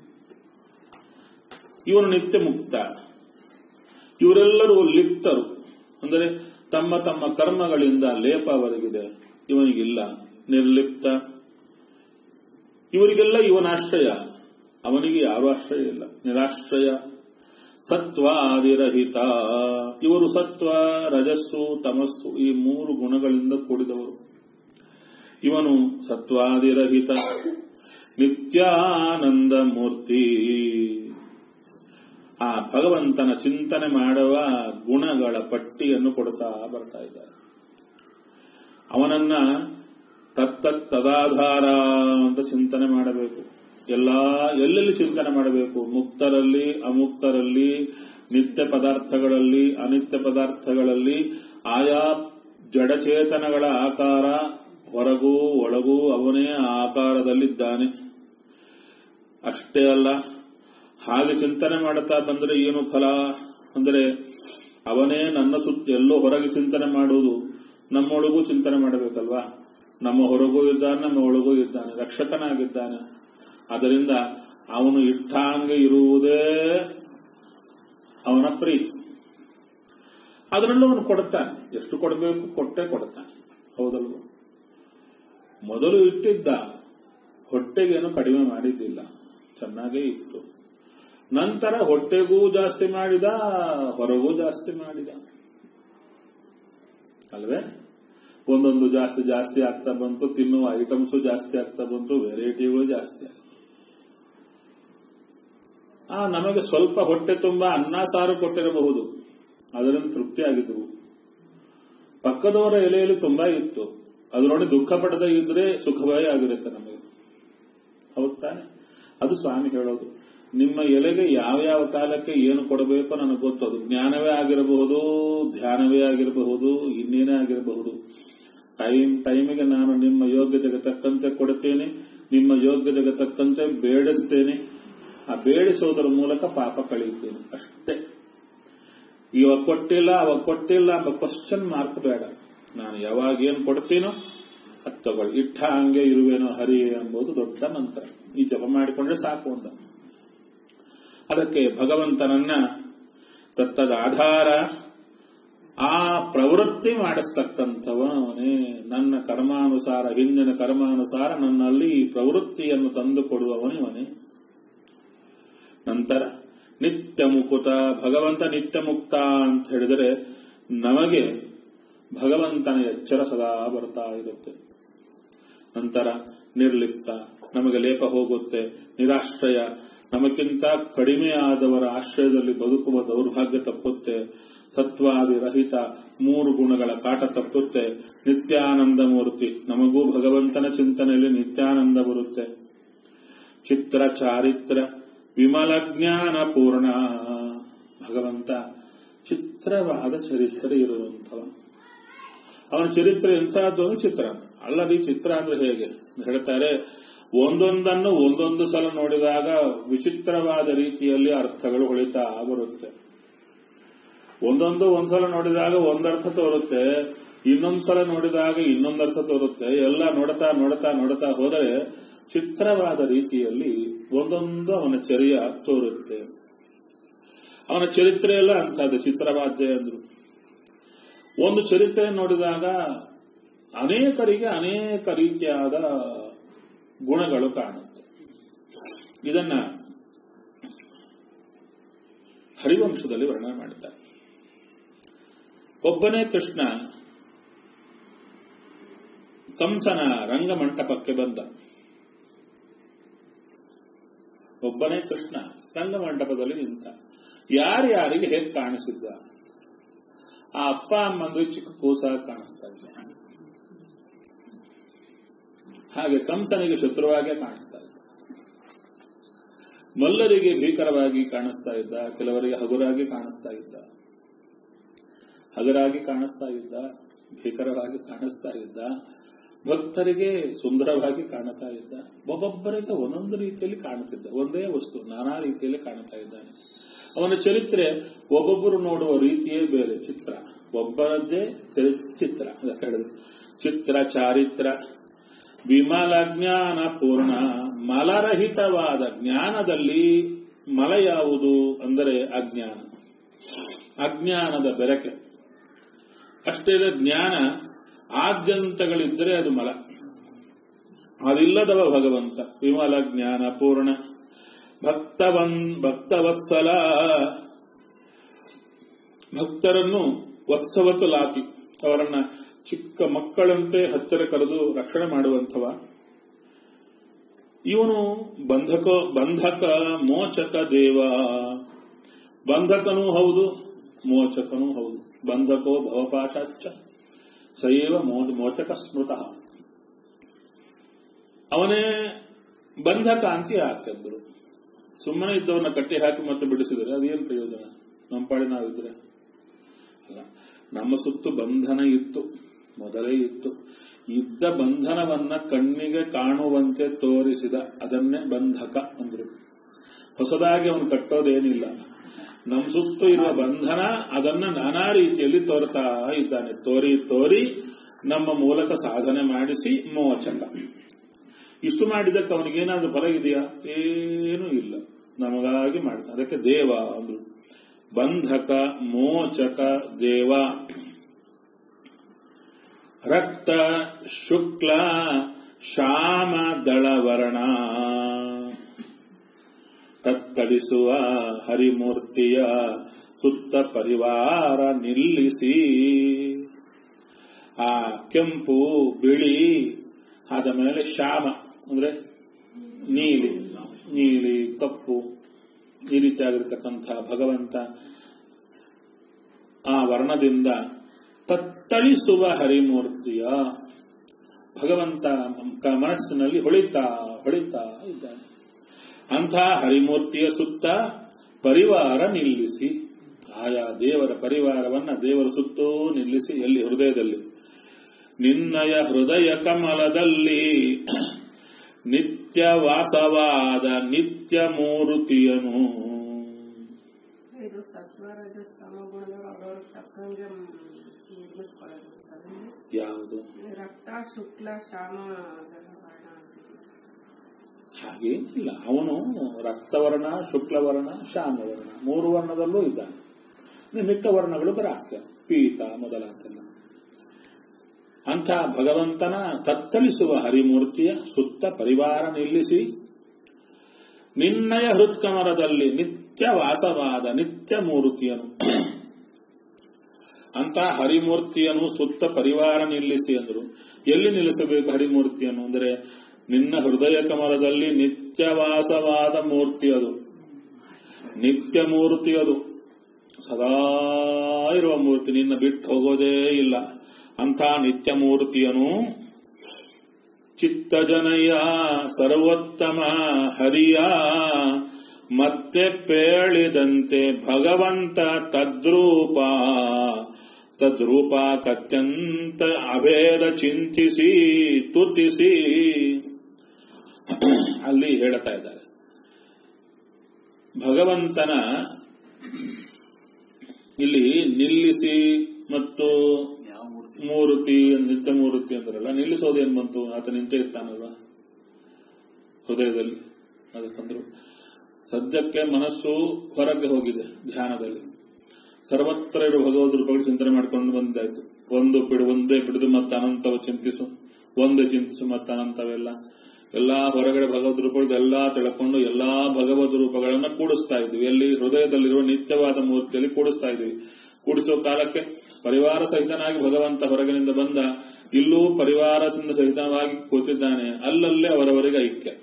A: ಇವನು ನಿತ್ಯ ಮುಕ್ತ ಇವರೆಲ್ಲರೂ ಲಿಪ್ತರು ಅಂದರೆ ತಮ್ಮ ತಮ್ಮ ಕರ್ಮಗಳಿಂದ ಲೇಪ ಅವರಿಗಿದೆ ಇವನಿಗಿಲ್ಲ ನಿರ್ಲಿಪ್ತ ಇವರಿಗೆಲ್ಲ ಇವನಾಶ್ರಯ ಅವನಿಗೆ ಯಾರು ಆಶ್ರಯ ಇಲ್ಲ ನಿರಾಶ್ರಯ ಸತ್ವಾದಿರಹಿತ ಇವರು ಸತ್ವ ರಜಸ್ಸು ತಮಸ್ಸು ಈ ಮೂರು ಗುಣಗಳಿಂದ ಕೂಡಿದವರು ಇವನು ಸತ್ವಾದಿರಹಿತ ನಿತ್ಯಾನಂದ ಮೂರ್ತಿ ಆ ಭಗವಂತನ ಚಿಂತನೆ ಮಾಡುವ ಗುಣಗಳ ಪಟ್ಟಿಯನ್ನು ಕೊಡ್ತಾ ಬರ್ತಾ ಇದ್ದಾರೆ ಅವನನ್ನ ತತ್ತತ್ ತದಾಧಾರ ಅಂತ ಚಿಂತನೆ ಮಾಡಬೇಕು ಎಲ್ಲಾ ಎಲ್ಲೆಲ್ಲಿ ಚಿಂತನೆ ಮಾಡಬೇಕು ಮುಕ್ತರಲ್ಲಿ ಅಮುಕ್ತರಲ್ಲಿ ನಿತ್ಯ ಪದಾರ್ಥಗಳಲ್ಲಿ ಅನಿತ್ಯ ಪದಾರ್ಥಗಳಲ್ಲಿ ಆಯಾ ಜಡಚೇತನಗಳ ಆಕಾರ ಹೊರಗೂ ಒಳಗೂ ಅವನೇ ಆ ಆಕಾರದಲ್ಲಿದ್ದಾನೆ ಅಷ್ಟೇ ಅಲ್ಲ ಹಾಗೆ ಚಿಂತನೆ ಮಾಡುತ್ತಾ ಬಂದರೆ ಏನು ಫಲ ಅಂದರೆ ಅವನೇ ನನ್ನ ಸುತ್ತ ಎಲ್ಲೋ ಹೊರಗೆ ಚಿಂತನೆ ಮಾಡುವುದು ನಮ್ಮೊಳಗೂ ಚಿಂತನೆ ಮಾಡಬೇಕಲ್ವಾ ನಮ್ಮ ಹೊರಗೂ ಇದ್ದಾನೆ ನಮ್ಮ ಒಳಗೂ ಇದ್ದಾನೆ ರಕ್ಷಕನಾಗಿದ್ದಾನೆ ಅದರಿಂದ ಅವನು ಇಟ್ಟಾಂಗೆ ಇರುವುದೇ ಅವನ ಪ್ರೀತಿ ಅದರಲ್ಲೂ ಅವನು ಕೊಡುತ್ತಾನೆ ಎಷ್ಟು ಕೊಡಬೇಕು ಕೊಟ್ಟೆ ಕೊಡುತ್ತಾನೆ ಹೌದಲ್ವ ಮೊದಲು ಇಟ್ಟಿದ್ದ ಹೊಟ್ಟೆಗೇನು ಕಡಿಮೆ ಮಾಡಿದ್ದಿಲ್ಲ ಚೆನ್ನಾಗೇ ಇತ್ತು ನಂತರ ಹೊಟ್ಟೆಗೂ ಜಾಸ್ತಿ ಮಾಡಿದ ಹೊರಗೂ ಜಾಸ್ತಿ ಮಾಡಿದ ಅಲ್ವೇ ಒಂದೊಂದು ಜಾಸ್ತಿ ಜಾಸ್ತಿ ಆಗ್ತಾ ಬಂತು ತಿನ್ನುವ ಐಟಮ್ಸು ಜಾಸ್ತಿ ಆಗ್ತಾ ಬಂತು ವೆರೈಟಿಗಳು ಜಾಸ್ತಿ ಆಯ್ತು ಆ ನಮಗೆ ಸ್ವಲ್ಪ ಹೊಟ್ಟೆ ತುಂಬಾ ಅನ್ನ ಸಾರು ಕೊಟ್ಟಿರಬಹುದು ಅದರಿಂದ ತೃಪ್ತಿ ಆಗಿದ್ದವು ಪಕ್ಕದವರ ಎಲೆಯಲ್ಲಿ ತುಂಬಾ ಇತ್ತು ಅದು ನೋಡಿ ದುಃಖ ಪಡದೇ ಇದ್ರೆ ಸುಖಭಯ ಆಗಿರುತ್ತೆ ನಮಗೆ ಹೌದ್ ತಾನೆ ಅದು ಸ್ವಾಮಿ ಹೇಳೋದು ನಿಮ್ಮ ಎಲೆಗೆ ಯಾವ ಯಾವ ಕಾಲಕ್ಕೆ ಏನು ಕೊಡಬೇಕೋ ನನಗೆ ಗೊತ್ತು ಅದು ಜ್ಞಾನವೇ ಆಗಿರಬಹುದು ಧ್ಯಾನವೇ ಆಗಿರಬಹುದು ಇನ್ನೇನೇ ಆಗಿರಬಹುದು ಟೈಮ್ ಟೈಮಿಗೆ ನಾನು ನಿಮ್ಮ ಯೋಗ್ಯತೆಗೆ ತಕ್ಕಂತೆ ಕೊಡುತ್ತೇನೆ ನಿಮ್ಮ ಯೋಗ್ಯತೆಗೆ ತಕ್ಕಂತೆ ಬೇಡಿಸ್ತೇನೆ ಆ ಬೇಡಿಸೋದರ ಮೂಲಕ ಪಾಪ ಕಳೆಯುತ್ತೇನೆ ಅಷ್ಟೇ ಇವಾಗ ಕೊಟ್ಟಿಲ್ಲ ಅವಾಗ ಕೊಟ್ಟಿಲ್ಲ ಎಂಬ ಕ್ವಶನ್ ಮಾರ್ಕ್ ಬೇಡ ನಾನು ಯಾವಾಗ ಏನ್ ಕೊಡ್ತೀನೋ ಅದು ತಗೊಳ್ಳಿ ಇಟ್ಟ ಹಂಗೆ ಇರುವೇನೋ ಹರಿ ಎಂಬುದು ದೊಡ್ಡ ಮಂತ್ರ ಈ ಜಪ ಮಾಡಿಕೊಂಡ್ರೆ ಸಾಕು ಅಂತ ಅದಕ್ಕೆ ಭಗವಂತನನ್ನ ತತ್ತದ ಆಧಾರ ಆ ಪ್ರವೃತ್ತಿ ಮಾಡಿಸ್ತಕ್ಕಂಥವನೇ ನನ್ನ ಕರ್ಮಾನುಸಾರ ಹಿಂದಿನ ಕರ್ಮಾನುಸಾರ ನನ್ನಲ್ಲಿ ಈ ಪ್ರವೃತ್ತಿಯನ್ನು ತಂದು ಕೊಡುವವನಿವನೇ ನಂತರ ನಿತ್ಯ ಮುಕುತ ಭಗವಂತ ನಿತ್ಯ ಮುಕ್ತ ಅಂತ ಹೇಳಿದರೆ ನಮಗೆ ಭಗವಂತನ ಎಚ್ಚರ ಸದಾ ಬರ್ತಾ ಇರುತ್ತೆ ನಂತರ ನಿರ್ಲಿಪ್ತ ನಮಗೆ ಲೇಪ ಹೋಗುತ್ತೆ ನಿರಾಶ್ರಯ ನಮಗಿಂತ ಕಡಿಮೆ ಆದವರ ಆಶ್ರಯದಲ್ಲಿ ಬದುಕುವ ದೌರ್ಭಾಗ್ಯ ತಪ್ಪುತ್ತೆ ಸತ್ವಾದಿ ರಹಿತ ಮೂರು ಗುಣಗಳ ಕಾಟ ತಪ್ಪುತ್ತೆ ನಿತ್ಯಾನಂದ ಮೂರ್ತಿ ನಮಗೂ ಭಗವಂತನ ಚಿಂತನೆಯಲ್ಲಿ ನಿತ್ಯಾನಂದ ಬರುತ್ತೆ ಚಿತ್ರ ಚಾರಿತ್ರ ವಿಮಲ ಜ್ಞಾನ ಪೂರ್ಣ ಭಗವಂತ ಚಿತ್ರವಾದ ಚರಿತ್ರೆ ಇರುವಂಥವ ಅವನ ಚರಿತ್ರೆ ಎಂತಹದ್ದು ಚಿತ್ರ ಅಲ್ಲದಿ ಚಿತ್ರ ಅಂದ್ರೆ ಹೇಗೆ ಹೇಳ್ತಾರೆ ಒಂದೊಂದನ್ನು ಒಂದೊಂದು ಸಲ ನೋಡಿದಾಗ ವಿಚಿತ್ರವಾದ ರೀತಿಯಲ್ಲಿ ಅರ್ಥಗಳು ಹೊಳಿತಾ ಬರುತ್ತೆ ಒಂದೊಂದು ಒಂದ್ಸಲ ನೋಡಿದಾಗ ಒಂದರ್ಥ ತೋರುತ್ತೆ ಇನ್ನೊಂದ್ಸಲ ನೋಡಿದಾಗ ಇನ್ನೊಂದರ್ಥ ತೋರುತ್ತೆ ಎಲ್ಲ ನೋಡ್ತಾ ನೋಡ್ತಾ ನೋಡ್ತಾ ಹೋದರೆ ಚಿತ್ರವಾದ ರೀತಿಯಲ್ಲಿ ಒಂದೊಂದು ಅವನ ಚರ್ಯ ತೋರುತ್ತೆ ಅವನ ಚರಿತ್ರೆ ಎಲ್ಲ ಅಂತದ್ದು ಚಿತ್ರವಾದ್ಯ ಅಂದ್ರು ಒಂದು ಚರಿತ್ರೆ ನೋಡಿದಾಗ ಅನೇಕರಿಗೆ ಅನೇಕ ರೀತಿಯಾದ ಗುಣಗಳು ಕಾಣುತ್ತೆ ಇದನ್ನ ಹರಿವಂಶದಲ್ಲಿ ವರ್ಣನೆ ಮಾಡುತ್ತಾರೆ ಒಬ್ಬನೇ ಕೃಷ್ಣ ಕಂಸನ ರಂಗಮಂಟಪಕ್ಕೆ ಬಂದ ಒಬ್ಬನೇ ಕೃಷ್ಣ ರಂಗಮಂಟಪದಲ್ಲಿ ನಿಂತ ಯಾರ್ಯಾರಿಗೆ ಹೇಗೆ ಕಾಣಿಸಿದ್ದ ಆ ಅಪ್ಪ ಅಮ್ಮಂದ್ರೆ ಚಿಕ್ಕ ಕೂಸ ಕಾಣಿಸ್ತಾ ಇದ್ದ ಹಾಗೆ ಕಂಸನಿಗೆ ಶತ್ರುವಾಗೇ ಕಾಣಿಸ್ತಾ ಇದ್ದ ಮಲ್ಲರಿಗೆ ಭೀಕರವಾಗಿ ಕಾಣಿಸ್ತಾ ಇದ್ದ ಕೆಲವರಿಗೆ ಹಗುರಾಗಿ ಕಾಣಿಸ್ತಾ ಇದ್ದ ಹಗರಾಗಿ ಕಾಣಿಸ್ತಾ ಇದ್ದ ಭೀಕರವಾಗಿ ಕಾಣಿಸ್ತಾ ಇದ್ದ ಭಕ್ತರಿಗೆ ಸುಂದರವಾಗಿ ಕಾಣುತ್ತಾ ಇದ್ದ ಒಬ್ಬೊಬ್ಬರಿಗೆ ಒಂದೊಂದು ರೀತಿಯಲ್ಲಿ ಕಾಣುತ್ತಿದ್ದ ಒಂದೇ ವಸ್ತು ನಾನಾ ರೀತಿಯಲ್ಲಿ ಕಾಣುತ್ತಾ ಇದ್ದಾನೆ ಅವನ ಚರಿತ್ರೆ ಒಬ್ಬೊಬ್ಬರು ನೋಡುವ ರೀತಿಯೇ ಬೇರೆ ಚಿತ್ರ ಒಬ್ಬರದ್ದೇ ಚರಿ- ಚಿತ್ರ ಅದಕ್ಕೆ ಹೇಳಿದ್ರು ಚಿತ್ರ ಚಾರಿತ್ರ ವಿಮಲ ಜ್ಞಾನ ಪೂರ್ಣ ಮಲರಹಿತವಾದ ಜ್ಞಾನದಲ್ಲಿ ಮಲ ಯಾವುದು ಅಂದರೆ ಅಜ್ಞಾನ ಅಜ್ಞಾನದ ಬೆರಕೆ ಅಷ್ಟೇ ಅಲ್ಲ, ಜ್ಞಾನ ಆದ್ಯಂತಗಳಿದ್ದರೆ ಅದು ಮಲ ಅದಿಲ್ಲದವ ಭಗವಂತ ವಿಮಲ ಜ್ಞಾನ ಪೂರ್ಣ ಭಕ್ತವನ್ ಭಕ್ತವತ್ಸಲ ಭಕ್ತರನ್ನು ವತ್ಸವತಲಾತಿ ಅವರನ್ನ ಚಿಕ್ಕ ಮಕ್ಕಳಂತೆ ಹತ್ತಿರ ಕರೆದು ರಕ್ಷಣೆ ಮಾಡುವಂಥವ ಇವನು ಬಂಧಕ ಬಂಧಕ ಮೋಚಕ ದೇವ ಬಂಧಕನೂ ಹೌದು ಮೋಚಕನೂ ಹೌದು ಬಂಧಕೋ ಭವಪಾಶಾಚ್ಚ ಸೈವ ಮೋ- ಮೋಚಕ ಸ್ಮೃತಃ ಅವನೇ ಬಂಧಕ ಅಂತ ಯಾಕೆಂದ್ರು ಸುಮ್ಮನೆ ಇದ್ದವನ್ನ ಕಟ್ಟಿ ಹಾಕಿ ಮತ್ತೆ ಬಿಡಿಸಿದರೆ ಅದೇನು ಪ್ರಯೋಜನ ನಮ್ಮ ಪಾಡಿ ನಾವಿದ್ರೆ ಅಲ್ಲ ನಮ್ಮ ಸುತ್ತು ಬಂಧನ ಇತ್ತು ಮೊದಲೇ ಇತ್ತು ಇದ್ದ ಬಂಧನವನ್ನ ಕಣ್ಣಿಗೆ ಕಾಣುವಂತೆ ತೋರಿಸಿದ ಅದನ್ನೇ ಬಂಧಕ ಅಂದ್ರು ಹೊಸದಾಗಿ ಅವನು ಕಟ್ಟೋದೇನಿಲ್ಲ ನಮ್ಮ ಸುತ್ತು ಇರುವ ಬಂಧನ ಅದನ್ನ ನಾನಾ ರೀತಿಯಲ್ಲಿ ತೋರ್ತಾ ಇದ್ದಾನೆ ತೋರಿ ತೋರಿ ನಮ್ಮ ಮೂಲಕ ಸಾಧನೆ ಮಾಡಿಸಿ ಮೋಚಕ ಇಷ್ಟು ಮಾಡಿದ್ದಕ್ಕೆ ಅವನಿಗೇನಾದ್ರೂ ಫಲ ಇದೆಯಾ ಏನೂ ಇಲ್ಲ ನಮಗಾಗಿ ಮಾಡ್ತಾನೆ ಅದಕ್ಕೆ ದೇವ ಅಂದ್ರು ಬಂಧಕ ಮೋಚಕ ದೇವ ರಕ್ತ ಶುಕ್ಲ ಶ್ಯಾಮ ದಳವರ್ಣ ತತ್ತಳಿಸುವ ಹರಿಮೂರ್ತಿಯ ಸುತ್ತ ಪರಿವಾರ ನಿಲ್ಲಿಸಿ ಆ ಕೆಂಪು ಬಿಳಿ ಆದ ಮೇಲೆ ಶ್ಯಾಮ ಅಂದ್ರೆ ನೀಲಿ ನೀಲಿ ಕಪ್ಪು ಈ ರೀತಿಯಾಗಿರ್ತಕ್ಕಂಥ ಭಗವಂತ ಆ ವರ್ಣದಿಂದ ತತ್ತಳಿಸುವ ಹರಿಮೂರ್ತಿಯ ಭಗವಂತ ಕ- ಮನಸ್ಸಿನಲ್ಲಿ ಹೊಳಿತಾ ಹೊಳಿತಾ ಇದ್ದಾನೆ ಅಂಥ ಹರಿಮೂರ್ತಿಯ ಸುತ್ತ ಪರಿವಾರ ನಿಲ್ಲಿಸಿ ಆಯಾ ದೇವರ ಪರಿವಾರವನ್ನ ದೇವರ ಸುತ್ತೂ ನಿಲ್ಲಿಸಿ ಎಲ್ಲಿ ಹೃದಯದಲ್ಲಿ ನಿನ್ನಯ ಹೃದಯ ಕಮಲದಲ್ಲಿ ನಿತ್ಯ ವಾಸವಾದ ನಿತ್ಯ ಮೂರುತಿಯನು
B: ಇದು ಸತ್ವ ರಜಸ್ತಮ ಗುಣಗಳು ಅವ್ರವ್ರ ತಕ್ಕಂಗೆ ನಿರ್ಮಿಸ್ಕೊಳ್ಳೋದು ಅಂತಂದ್ರೆ
A: ಯಾವುದು
B: ರಕ್ತ ಶುಕ್ಲ ಶ್ಯಾಮ ಅದೆಲ್ಲ ವರ್ಣ ಅಂತಿದೆ.
A: ಹಾಗೇನಿಲ್ಲ ಅವನು ರಕ್ತವರ್ಣ ಶುಕ್ಲವರ್ಣ ಶ್ಯಾಮವರ್ಣ ಮೂರು ವರ್ಣದಲ್ಲೂ ಇದ್ದಾನೆ ಇನ್ನು ಮಿಕ್ಕ ವರ್ಣಗಳು ಗ್ರಾಹ್ಯ ಪೀತ ಮೊದಲಾದೆಲ್ಲ ಅಂಥ ಭಗವಂತನ ತತ್ತಳಿಸುವ ಹರಿಮೂರ್ತಿಯ ಸುತ್ತ ಪರಿವಾರ ನಿಲ್ಲಿಸಿ ನಿನ್ನಯ ಹೃತ್ಕಮರದಲ್ಲಿ ನಿತ್ಯ ವಾಸವಾದ ನಿತ್ಯ ಮೂರ್ತಿಯನು ಅಂತ ಹರಿಮೂರ್ತಿಯನ್ನು ಸುತ್ತ ಪರಿವಾರ ನಿಲ್ಲಿಸಿ ಅಂದರು ಎಲ್ಲಿ ನಿಲ್ಲಿಸಬೇಕು ಹರಿಮೂರ್ತಿಯನ್ನು ಅಂದರೆ ನಿನ್ನ ಹೃದಯ ಕಮಲದಲ್ಲಿ ನಿತ್ಯವಾಸವಾದ ಮೂರ್ತಿ ಅದು ನಿತ್ಯ ಮೂರ್ತಿ ಅದು ಸದಾ ಇರುವ ಮೂರ್ತಿ ನಿನ್ನ ಬಿಟ್ಟು ಹೋಗೋದೇ ಇಲ್ಲ ಅಂಥ ನಿತ್ಯ ಮೂರ್ತಿಯನು ಚಿತ್ತಜನಯ ಸರ್ವೋತ್ತಮ ಹರಿಯ ಮತ್ತೆ ಪೇಳಿದಂತೆ ಭಗವಂತ ತದ್ರೂಪ ತದ್ರೂಪಕ್ಕತ್ಯಂತ ಅಭೇದ ಚಿಂತಿಸಿ ತುತಿಸಿ ಅಲ್ಲಿ ಹೇಳ್ತಾ ಇದ್ದಾರೆ ಭಗವಂತನ ಇಲ್ಲಿ ನಿಲ್ಲಿಸಿ ಮತ್ತು
D: ಯಾವ ಮೂರ್ತಿ
A: ಮೂರ್ತಿ ನಿತ್ಯ ಮೂರ್ತಿ ಅಂದ್ರಲ್ಲ ನಿಲ್ಲಿಸೋದೇನ್ ಬಂತು ಆತ ನಿಂತೇ ಇರ್ತಾನಲ್ವ ಹೃದಯದಲ್ಲಿ ಅದಕ್ಕಂದ್ರು ಸದ್ಯಕ್ಕೆ ಮನಸ್ಸು ಹೊರಗೆ ಹೋಗಿದೆ ಧ್ಯಾನದಲ್ಲಿ ಸರ್ವತ್ರ ಇರುವ ಭಗವದ್ ರೂಪಗಳು ಚಿಂತನೆ ಮಾಡ್ಕೊಂಡು ಬಂದಾಯ್ತು ಒಂದು ಬಿಡು ಒಂದೇ ಬಿಡಿದು ಮತ್ತೆ ಅನಂತವ ಚಿಂತಿಸು ಒಂದೇ ಚಿಂತಿಸು ಮತ್ತೆ ಅನಂತವೆಲ್ಲ ಎಲ್ಲಾ ಹೊರಗಡೆ ಭಗವದ್ ರೂಪಗಳು ಎಲ್ಲಾ ತಿಳ್ಕೊಂಡು ಎಲ್ಲಾ ಭಗವದ್ ರೂಪಗಳನ್ನ ಕೂಡಿಸ್ತಾ ಇದ್ವಿ ಎಲ್ಲಿ ಹೃದಯದಲ್ಲಿರುವ ನಿತ್ಯವಾದ ಮೂರ್ತಿಯಲ್ಲಿ ಕೂಡಿಸ್ತಾ ಇದ್ವಿ ಕೂಡಿಸೋ ಕಾಲಕ್ಕೆ ಪರಿವಾರ ಸಹಿತನಾಗಿ ಭಗವಂತ ಹೊರಗಿನಿಂದ ಬಂದ ಇಲ್ಲೂ ಪರಿವಾರದಿಂದ ಸಹಿತವಾಗಿ ಕೂತಿದ್ದಾನೆ ಅಲ್ಲಲ್ಲೇ ಅವರವರಿಗೆ ಐಕ್ಯ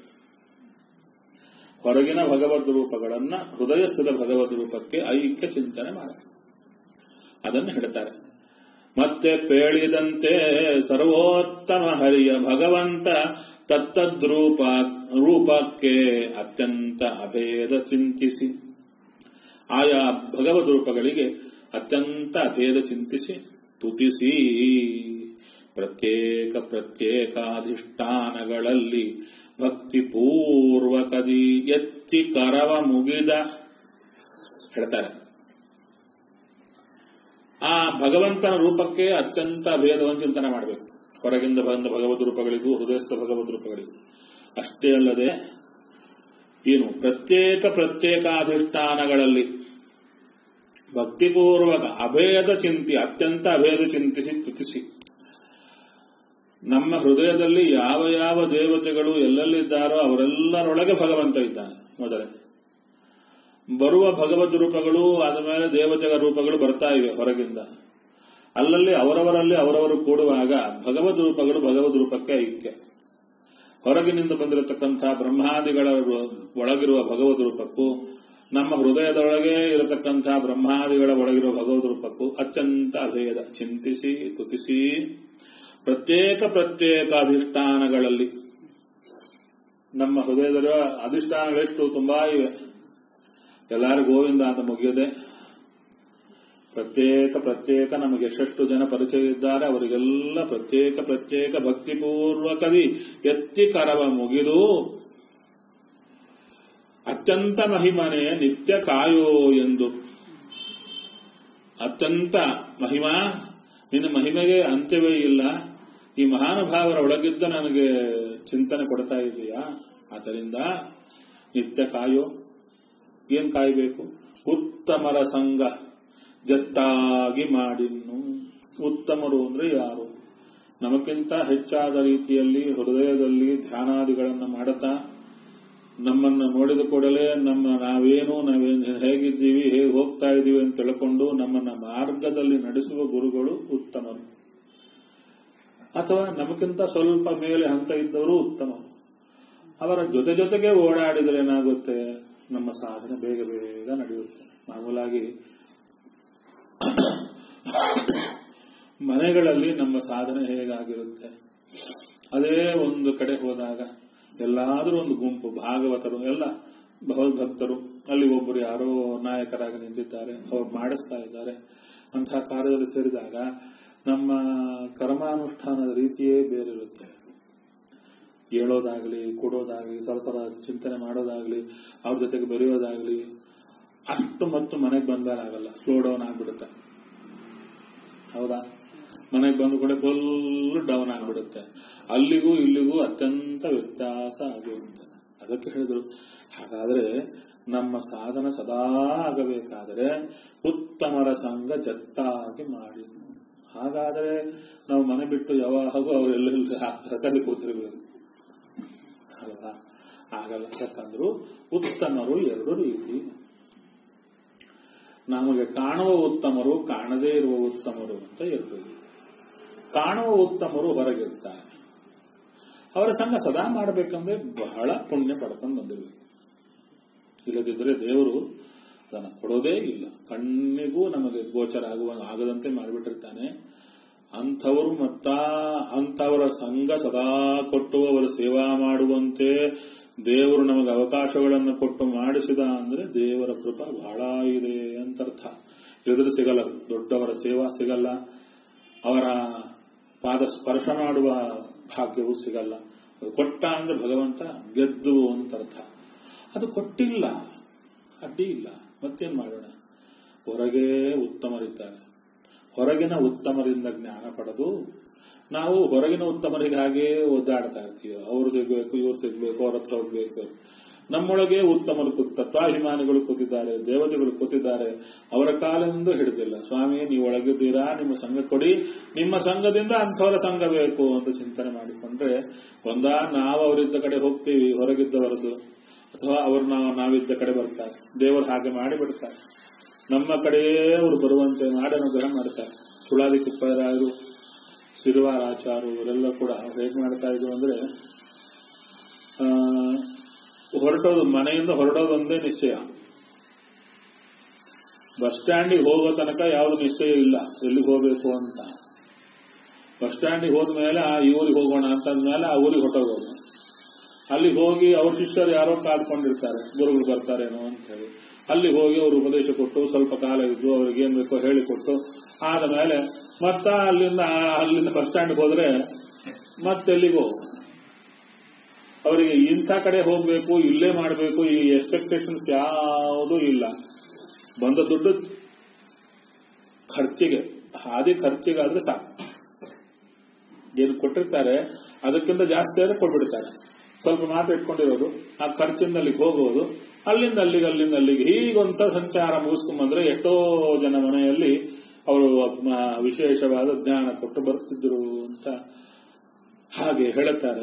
A: ಹೊರಗಿನ ಭಗವದ್ ರೂಪಗಳನ್ನ ಹೃದಯಸ್ಥಿತ ಭಗವದ್ ರೂಪಕ್ಕೆ ಐಕ್ಯ ಚಿಂತನೆ ಮಾಡ ಅದನ್ನು ಹೇಳ್ತಾರೆ ಮತ್ತೆ ಪೇಳಿದಂತೆ ಸರ್ವೋತ್ತಮ ಹರಿಯ ಭಗವಂತ ತತ್ತದ್ರೂಪ ರೂಪಕ್ಕೆ ಅತ್ಯಂತ ಅಭೇದ ಚಿಂತಿಸಿ ಆಯಾ ಭಗವದ್ ರೂಪಗಳಿಗೆ ಅತ್ಯಂತ ಅಭೇದ ಚಿಂತಿಸಿ ತುತಿಸಿ ಪ್ರತ್ಯೇಕ ಪ್ರತ್ಯೇಕಾಧಿಷ್ಠಾನಗಳಲ್ಲಿ ಭಕ್ತಿ ಪೂರ್ವಕದಿ ಎತ್ತಿ ಕರವ ಮುಗಿದ ಹೇಳ್ತಾರೆ ಆ ಭಗವಂತನ ರೂಪಕ್ಕೆ ಅತ್ಯಂತ ಅಭೇದವನ್ನು ಚಿಂತನೆ ಮಾಡಬೇಕು ಹೊರಗಿಂದ ಬಂದ ಭಗವದ್ ರೂಪಗಳಿಗೂ ಹೃದಯಸ್ಥ ಭಗವದ್ ರೂಪಗಳಿಗೂ ಅಷ್ಟೇ ಅಲ್ಲದೆ ಏನು ಪ್ರತ್ಯೇಕ ಪ್ರತ್ಯೇಕಾಧಿಷ್ಠಾನಗಳಲ್ಲಿ ಭಕ್ತಿಪೂರ್ವಕ ಅಭೇದ ಚಿಂತಿ ಅತ್ಯಂತ ಅಭೇದ ಚಿಂತಿಸಿ ತುತಿಸಿ ನಮ್ಮ ಹೃದಯದಲ್ಲಿ ಯಾವ ಯಾವ ದೇವತೆಗಳು ಎಲ್ಲೆಲ್ಲಿದ್ದಾರೋ ಅವರೆಲ್ಲರೊಳಗೆ ಭಗವಂತ ಇದ್ದಾನೆ ಮೊದಲೇ ಬರುವ ಭಗವದ್ ರೂಪಗಳು ಆದಮೇಲೆ ದೇವತೆಗಳ ರೂಪಗಳು ಬರ್ತಾ ಇವೆ ಹೊರಗಿಂದ ಅಲ್ಲಲ್ಲಿ ಅವರವರಲ್ಲಿ ಅವರವರು ಕೂಡುವಾಗ ಭಗವದ್ ರೂಪಗಳು ಭಗವದ್ ರೂಪಕ್ಕೆ ಐಕ್ಯ ಹೊರಗಿನಿಂದ ಬಂದಿರತಕ್ಕಂತಹ ಬ್ರಹ್ಮಾದಿಗಳ ಒಳಗಿರುವ ಭಗವದ್ ರೂಪಕ್ಕೂ ನಮ್ಮ ಹೃದಯದೊಳಗೆ ಇರತಕ್ಕಂತಹ ಬ್ರಹ್ಮಾದಿಗಳ ಒಳಗಿರುವ ಭಗವದ್ ರೂಪಕ್ಕೂ ಅತ್ಯಂತ ಅಭೇದ ಚಿಂತಿಸಿ ತುತಿಸಿ ಪ್ರತ್ಯೇಕ ಪ್ರತ್ಯೇಕ ಅಧಿಷ್ಠಾನಗಳಲ್ಲಿ ನಮ್ಮ ಹೃದಯದಲ್ಲಿರುವ ಅಧಿಷ್ಠಾನಗಳೆಷ್ಟು ತುಂಬಾ ಇವೆ ಎಲ್ಲರೂ ಗೋವಿಂದ ಅಂತ ಮುಗಿಯದೆ ಪ್ರತ್ಯೇಕ ಪ್ರತ್ಯೇಕ ನಮಗೆ ಎಷ್ಟೆಷ್ಟು ಜನ ಪರಿಚಯ ಇದ್ದಾರೆ ಅವರಿಗೆಲ್ಲ ಪ್ರತ್ಯೇಕ ಪ್ರತ್ಯೇಕ ಭಕ್ತಿಪೂರ್ವಕದಿ ಎತ್ತಿ ಕರವ ಮುಗಿದು ಅತ್ಯಂತ ಮಹಿಮನೆ ನಿತ್ಯ ಕಾಯೋ ಎಂದು ಅತ್ಯಂತ ಮಹಿಮಾ ನಿನ್ನ ಮಹಿಮೆಗೆ ಅಂತ್ಯವೇ ಇಲ್ಲ ಈ ಮಹಾನುಭಾವರ ಒಳಗಿದ್ದ ನನಗೆ ಚಿಂತನೆ ಕೊಡ್ತಾ ಇದೆಯಾ ಆದ್ದರಿಂದ ನಿತ್ಯ ಕಾಯೋ ಏನ್ ಕಾಯಬೇಕು ಉತ್ತಮರ ಸಂಘ ಜತ್ತಾಗಿ ಮಾಡಿನ್ನು ಉತ್ತಮರು ಅಂದ್ರೆ ಯಾರು ನಮಗಿಂತ ಹೆಚ್ಚಾದ ರೀತಿಯಲ್ಲಿ ಹೃದಯದಲ್ಲಿ ಧ್ಯಾನಾದಿಗಳನ್ನು ಮಾಡುತ್ತಾ ನಮ್ಮನ್ನ ನೋಡಿದ ಕೂಡಲೇ ನಮ್ಮ ನಾವೇನು ನಾವೇನು ಹೇಗಿದ್ದೀವಿ ಹೇಗೆ ಹೋಗ್ತಾ ಇದ್ದೀವಿ ಅಂತ ತಿಳ್ಕೊಂಡು ನಮ್ಮನ್ನ ಮಾರ್ಗದಲ್ಲಿ ನಡೆಸುವ ಗುರುಗಳು ಉತ್ತಮರು ಅಥವಾ ನಮಗಿಂತ ಸ್ವಲ್ಪ ಮೇಲೆ ಹಂತ ಇದ್ದವರು ಉತ್ತಮರು ಅವರ ಜೊತೆ ಜೊತೆಗೆ ಓಡಾಡಿದರೆ ಏನಾಗುತ್ತೆ ನಮ್ಮ ಸಾಧನೆ ಬೇಗ ಬೇಗ ನಡೆಯುತ್ತೆ ಮಾಮೂಲಾಗಿ ಮನೆಗಳಲ್ಲಿ ನಮ್ಮ ಸಾಧನೆ ಹೇಗಾಗಿರುತ್ತೆ ಅದೇ ಒಂದು ಕಡೆ ಹೋದಾಗ ಎಲ್ಲಾದರೂ ಒಂದು ಗುಂಪು ಭಾಗವತರು ಎಲ್ಲ ಭಗವದ್ಭಕ್ತರು ಅಲ್ಲಿ ಒಬ್ಬರು ಯಾರೋ ನಾಯಕರಾಗಿ ನಿಂತಿದ್ದಾರೆ ಅವ್ರು ಮಾಡಿಸ್ತಾ ಇದ್ದಾರೆ ಅಂತಹ ಕಾರ್ಯದಲ್ಲಿ ಸೇರಿದಾಗ ನಮ್ಮ ಕರ್ಮಾನುಷ್ಠಾನದ ರೀತಿಯೇ ಬೇರೆ ಇರುತ್ತೆ ಹೇಳೋದಾಗ್ಲಿ ಕೊಡೋದಾಗ್ಲಿ ಸರಸರ ಚಿಂತನೆ ಮಾಡೋದಾಗ್ಲಿ ಅವ್ರ ಜೊತೆಗೆ ಬೆರೆಯೋದಾಗ್ಲಿ ಅಷ್ಟು ಮತ್ತು ಮನೆಗೆ ಬಂದಾಗ ಆಗಲ್ಲ ಸ್ಲೋ ಡೌನ್ ಆಗ್ಬಿಡುತ್ತೆ ಹೌದಾ ಮನೆಗೆ ಬಂದ ಕೂಡ ಫುಲ್ ಡೌನ್ ಆಗ್ಬಿಡುತ್ತೆ ಅಲ್ಲಿಗೂ ಇಲ್ಲಿಗೂ ಅತ್ಯಂತ ವ್ಯತ್ಯಾಸ ಆಗಿರುತ್ತೆ ಅದಕ್ಕೆ ಹೇಳಿದ್ರು ಹಾಗಾದ್ರೆ ನಮ್ಮ ಸಾಧನ ಸದಾ ಆಗಬೇಕಾದರೆ ಉತ್ತಮರ ಸಂಘ ಜತ್ತಾಗಿ ಮಾಡಿ ಹಾಗಾದರೆ ನಾವು ಮನೆ ಬಿಟ್ಟು ಯಾವಾಗೂ ಅವರೆಲ್ಲೆಲ್ಲಿ ಹಾಕಲ್ಲಿ ಕೂತಿರ್ಬೇಕು ಅಲ್ವಾ ಆಗಲ್ಲ ಯಾಕಂದ್ರು ಉತ್ತಮರು ಎರಡು ರೀತಿ ನಮಗೆ ಕಾಣುವ ಉತ್ತಮರು ಕಾಣದೇ ಇರುವ ಉತ್ತಮರು ಅಂತ ಎರಡು ರೀತಿ ಕಾಣುವ ಉತ್ತಮರು ಹೊರಗಿರ್ತಾರೆ ಅವರ ಸಂಘ ಸದಾ ಮಾಡಬೇಕಂದ್ರೆ ಬಹಳ ಪುಣ್ಯ ಪಡ್ಕೊಂಡು ಬಂದಿರಬೇಕು ಇಲ್ಲದಿದ್ದರೆ ದೇವರು ಅದನ್ನು ಕೊಡೋದೇ ಇಲ್ಲ ಕಣ್ಣಿಗೂ ನಮಗೆ ಗೋಚರ ಆಗುವ ಆಗದಂತೆ ಮಾಡಿಬಿಟ್ಟಿರ್ತಾನೆ ಅಂಥವರು ಮತ್ತ ಅಂಥವರ ಸಂಘ ಸದಾ ಕೊಟ್ಟು ಅವರ ಸೇವಾ ಮಾಡುವಂತೆ ದೇವರು ನಮಗೆ ಅವಕಾಶಗಳನ್ನು ಕೊಟ್ಟು ಮಾಡಿಸಿದ ಅಂದ್ರೆ ದೇವರ ಕೃಪಾ ಬಹಳ ಇದೆ ಅಂತ ಅರ್ಥ ಇಲ್ಲದ್ರೆ ಸಿಗಲ್ಲ ದೊಡ್ಡವರ ಸೇವಾ ಸಿಗಲ್ಲ ಅವರ ಪಾದ ಸ್ಪರ್ಶ ಮಾಡುವ ಭಾಗ್ಯವೂ ಸಿಗಲ್ಲ ಅದು ಕೊಟ್ಟ ಅಂದ್ರೆ ಭಗವಂತ ಗೆದ್ದು ಅಂತ ಅರ್ಥ ಅದು ಕೊಟ್ಟಿಲ್ಲ ಅಡ್ಡಿ ಇಲ್ಲ ಮತ್ತೇನ್ ಮಾಡೋಣ ಹೊರಗೆ ಉತ್ತಮರಿದ್ದಾರೆ ಹೊರಗಿನ ಉತ್ತಮರಿಂದ ಜ್ಞಾನ ಪಡೆದು ನಾವು ಹೊರಗಿನ ಉತ್ತಮರಿಗೆ ಹಾಗೆ ಒದ್ದಾಡ್ತಾ ಇರ್ತೀವಿ ಅವ್ರು ಸಿಗ್ಬೇಕು ಇವ್ರು ಸಿಗ್ಬೇಕು ಅವ್ರ ಹತ್ರ ಹೋಗ್ಬೇಕು ನಮ್ಮೊಳಗೆ ಉತ್ತಮರು ಕೂತ್ ತತ್ವಾಭಿಮಾನಿಗಳು ಕೂತಿದ್ದಾರೆ ದೇವತೆಗಳು ಕೂತಿದ್ದಾರೆ ಅವರ ಕಾಲೆಂದು ಹಿಡಿದಿಲ್ಲ ಸ್ವಾಮಿ ನೀವು ಒಳಗಿದ್ದೀರಾ ನಿಮ್ಮ ಸಂಘ ಕೊಡಿ ನಿಮ್ಮ ಸಂಘದಿಂದ ಅಂಥವರ ಸಂಘ ಬೇಕು ಅಂತ ಚಿಂತನೆ ಮಾಡಿಕೊಂಡ್ರೆ ಒಂದಾ ನಾವು ಅವರಿದ್ದ ಕಡೆ ಹೋಗ್ತೀವಿ ಹೊರಗಿದ್ದವರದ್ದು ಅಥವಾ ಅವರು ನಾವು ನಾವಿದ್ದ ಕಡೆ ಬರ್ತಾರೆ ದೇವರು ಹಾಗೆ ಮಾಡಿ ಬಿಡ್ತಾರೆ ನಮ್ಮ ಕಡೆಯೇ ಅವರು ಬರುವಂತೆ ಮಾಡಿ ಅನುಗ್ರಹ ಮಾಡ್ತಾರೆ ಸುಳಾದಿ ಕುಪ್ಪರಾಯರು ಸಿರುವಾರಾಚಾರು ಇವರೆಲ್ಲ ಕೂಡ ಹೇಗೆ ಮಾಡ್ತಾ ಇದ್ರು ಅಂದ್ರೆ ಆ, ಹೊರಟೋದು ಮನೆಯಿಂದ ಹೊರಡೋದೊಂದೇ ನಿಶ್ಚಯ ಬಸ್ ಸ್ಟ್ಯಾಂಡಿಗೆ ಹೋಗೋ ತನಕ ಯಾವ್ದು ನಿಶ್ಚಯ ಇಲ್ಲ ಎಲ್ಲಿಗೆ ಹೋಗ್ಬೇಕು ಅಂತ ಬಸ್ ಸ್ಟ್ಯಾಂಡಿಗೆ ಹೋದ್ಮೇಲೆ ಆ ಈ ಊರಿಗೆ ಹೋಗೋಣ ಅಂತಂದ್ಮೇಲೆ ಆ ಊರಿಗೆ ಹೊಟ್ಟೋಗೋದು ಅಲ್ಲಿ ಹೋಗಿ ಅವ್ರ ಶಿಷ್ಯರು ಯಾರೋ ಕಾದ್ಕೊಂಡಿರ್ತಾರೆ ಗುರುಗಳು ಬರ್ತಾರೇನೋ ಅಂತ ಹೇಳಿ ಅಲ್ಲಿ ಹೋಗಿ ಅವರು ಉಪದೇಶ ಕೊಟ್ಟು ಸ್ವಲ್ಪ ಕಾಲ ಇದ್ದು ಅವ್ರಿಗೆ ಏನ್ ಬೇಕೋ ಹೇಳಿಕೊಟ್ಟು ಆದ ಮೇಲೆ ಮತ್ತ ಅಲ್ಲಿಂದ ಅಲ್ಲಿಂದ ಬಸ್ ಸ್ಟ್ಯಾಂಡ್ ಹೋದ್ರೆ ಮತ್ತೆಲ್ಲಿಗೋ ಅವರಿಗೆ ಇಂಥ ಕಡೆ ಹೋಗ್ಬೇಕು ಇಲ್ಲೇ ಮಾಡಬೇಕು ಈ ಎಕ್ಸ್ಪೆಕ್ಟೇಷನ್ಸ್ ಯಾವುದೂ ಇಲ್ಲ ಬಂದ ದುಡ್ಡು ಖರ್ಚಿಗೆ ಹಾದಿ ಖರ್ಚಿಗಾದ್ರೆ ಸಾಕು ಏನು ಕೊಟ್ಟಿರ್ತಾರೆ ಅದಕ್ಕಿಂತ ಜಾಸ್ತಿ ಆದ್ರೆ ಕೊಟ್ಬಿಡ್ತಾರೆ ಸ್ವಲ್ಪ ಮಾತು ಇಟ್ಕೊಂಡಿರೋದು ಆ ಖರ್ಚಿಂದ ಅಲ್ಲಿಗೆ ಹೋಗೋದು ಅಲ್ಲಿಂದ ಅಲ್ಲಿಗೆ ಅಲ್ಲಿಂದ ಅಲ್ಲಿಗೆ ಹೀಗೊಂದ್ಸಲ ಸಂಚಾರ ಮುಗಿಸ್ಕೊಂಡ್ಬಂದ್ರೆ ಎಷ್ಟೋ ಜನ ಮನೆಯಲ್ಲಿ ಅವರು ಮ, ವಿಶೇಷವಾದ ಜ್ಞಾನ ಕೊಟ್ಟು ಬರ್ತಿದ್ರು ಅಂತ ಹಾಗೆ ಹೇಳುತ್ತಾರೆ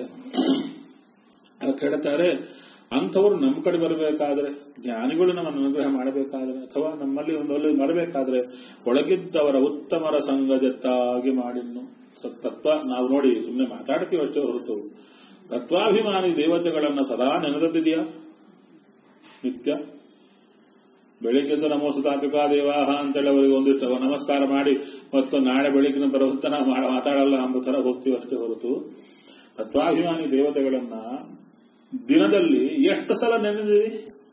A: ಅದಕ್ಕೆ ಹೇಳ್ತಾರೆ ಅಂಥವ್ರು ನಮ್ಮ ಕಡೆ ಬರಬೇಕಾದ್ರೆ ಜ್ಞಾನಿಗಳು ನಮ್ಮನ್ನು ಅನುಗ್ರಹ ಮಾಡಬೇಕಾದ್ರೆ ಅಥವಾ ನಮ್ಮಲ್ಲಿ ಒಂದು ಒಳ್ಳೆ ಬರಬೇಕಾದ್ರೆ ಒಳಗಿದ್ದವರ ಉತ್ತಮರ ಸಂಘ ಜತ್ತಾಗಿ ಮಾಡಿನ್ನು ಸ- ತತ್ವ ನಾವು ನೋಡಿ ಸುಮ್ಮನೆ ಮಾತಾಡ್ತೀವಿ ಅಷ್ಟೇ ಹೊರತು ತತ್ವಾಭಿಮಾನಿ ದೇವತೆಗಳನ್ನ ಸದಾ ನೆನೆದದ್ದಿದೆಯಾ ನಿತ್ಯ ಬೆಳಿಗ್ಗೆದ್ದು ನಮೋ ಸುತಾಪಿಕಾ ದೇವಾಹ ಅಂತೇಳಿ ಅವರಿಗೆ ಒಂದಿಷ್ಟು ನಮಸ್ಕಾರ ಮಾಡಿ ಮತ್ತು ನಾಳೆ ಬೆಳಿಗ್ಗಿನ ಬರುವಂತ ನಾವು ಮಾ- ಮಾತಾಡಲ್ಲ ಎಂಬ ತರ ಹೋಗ್ತೀವಿ ಅಷ್ಟೇ ಹೊರತು ತತ್ವಾಭಿಮಾನಿ ದೇವತೆಗಳನ್ನ ದಿನದಲ್ಲಿ ಎಷ್ಟು ಸಲ ನೆನೆದಿರಿ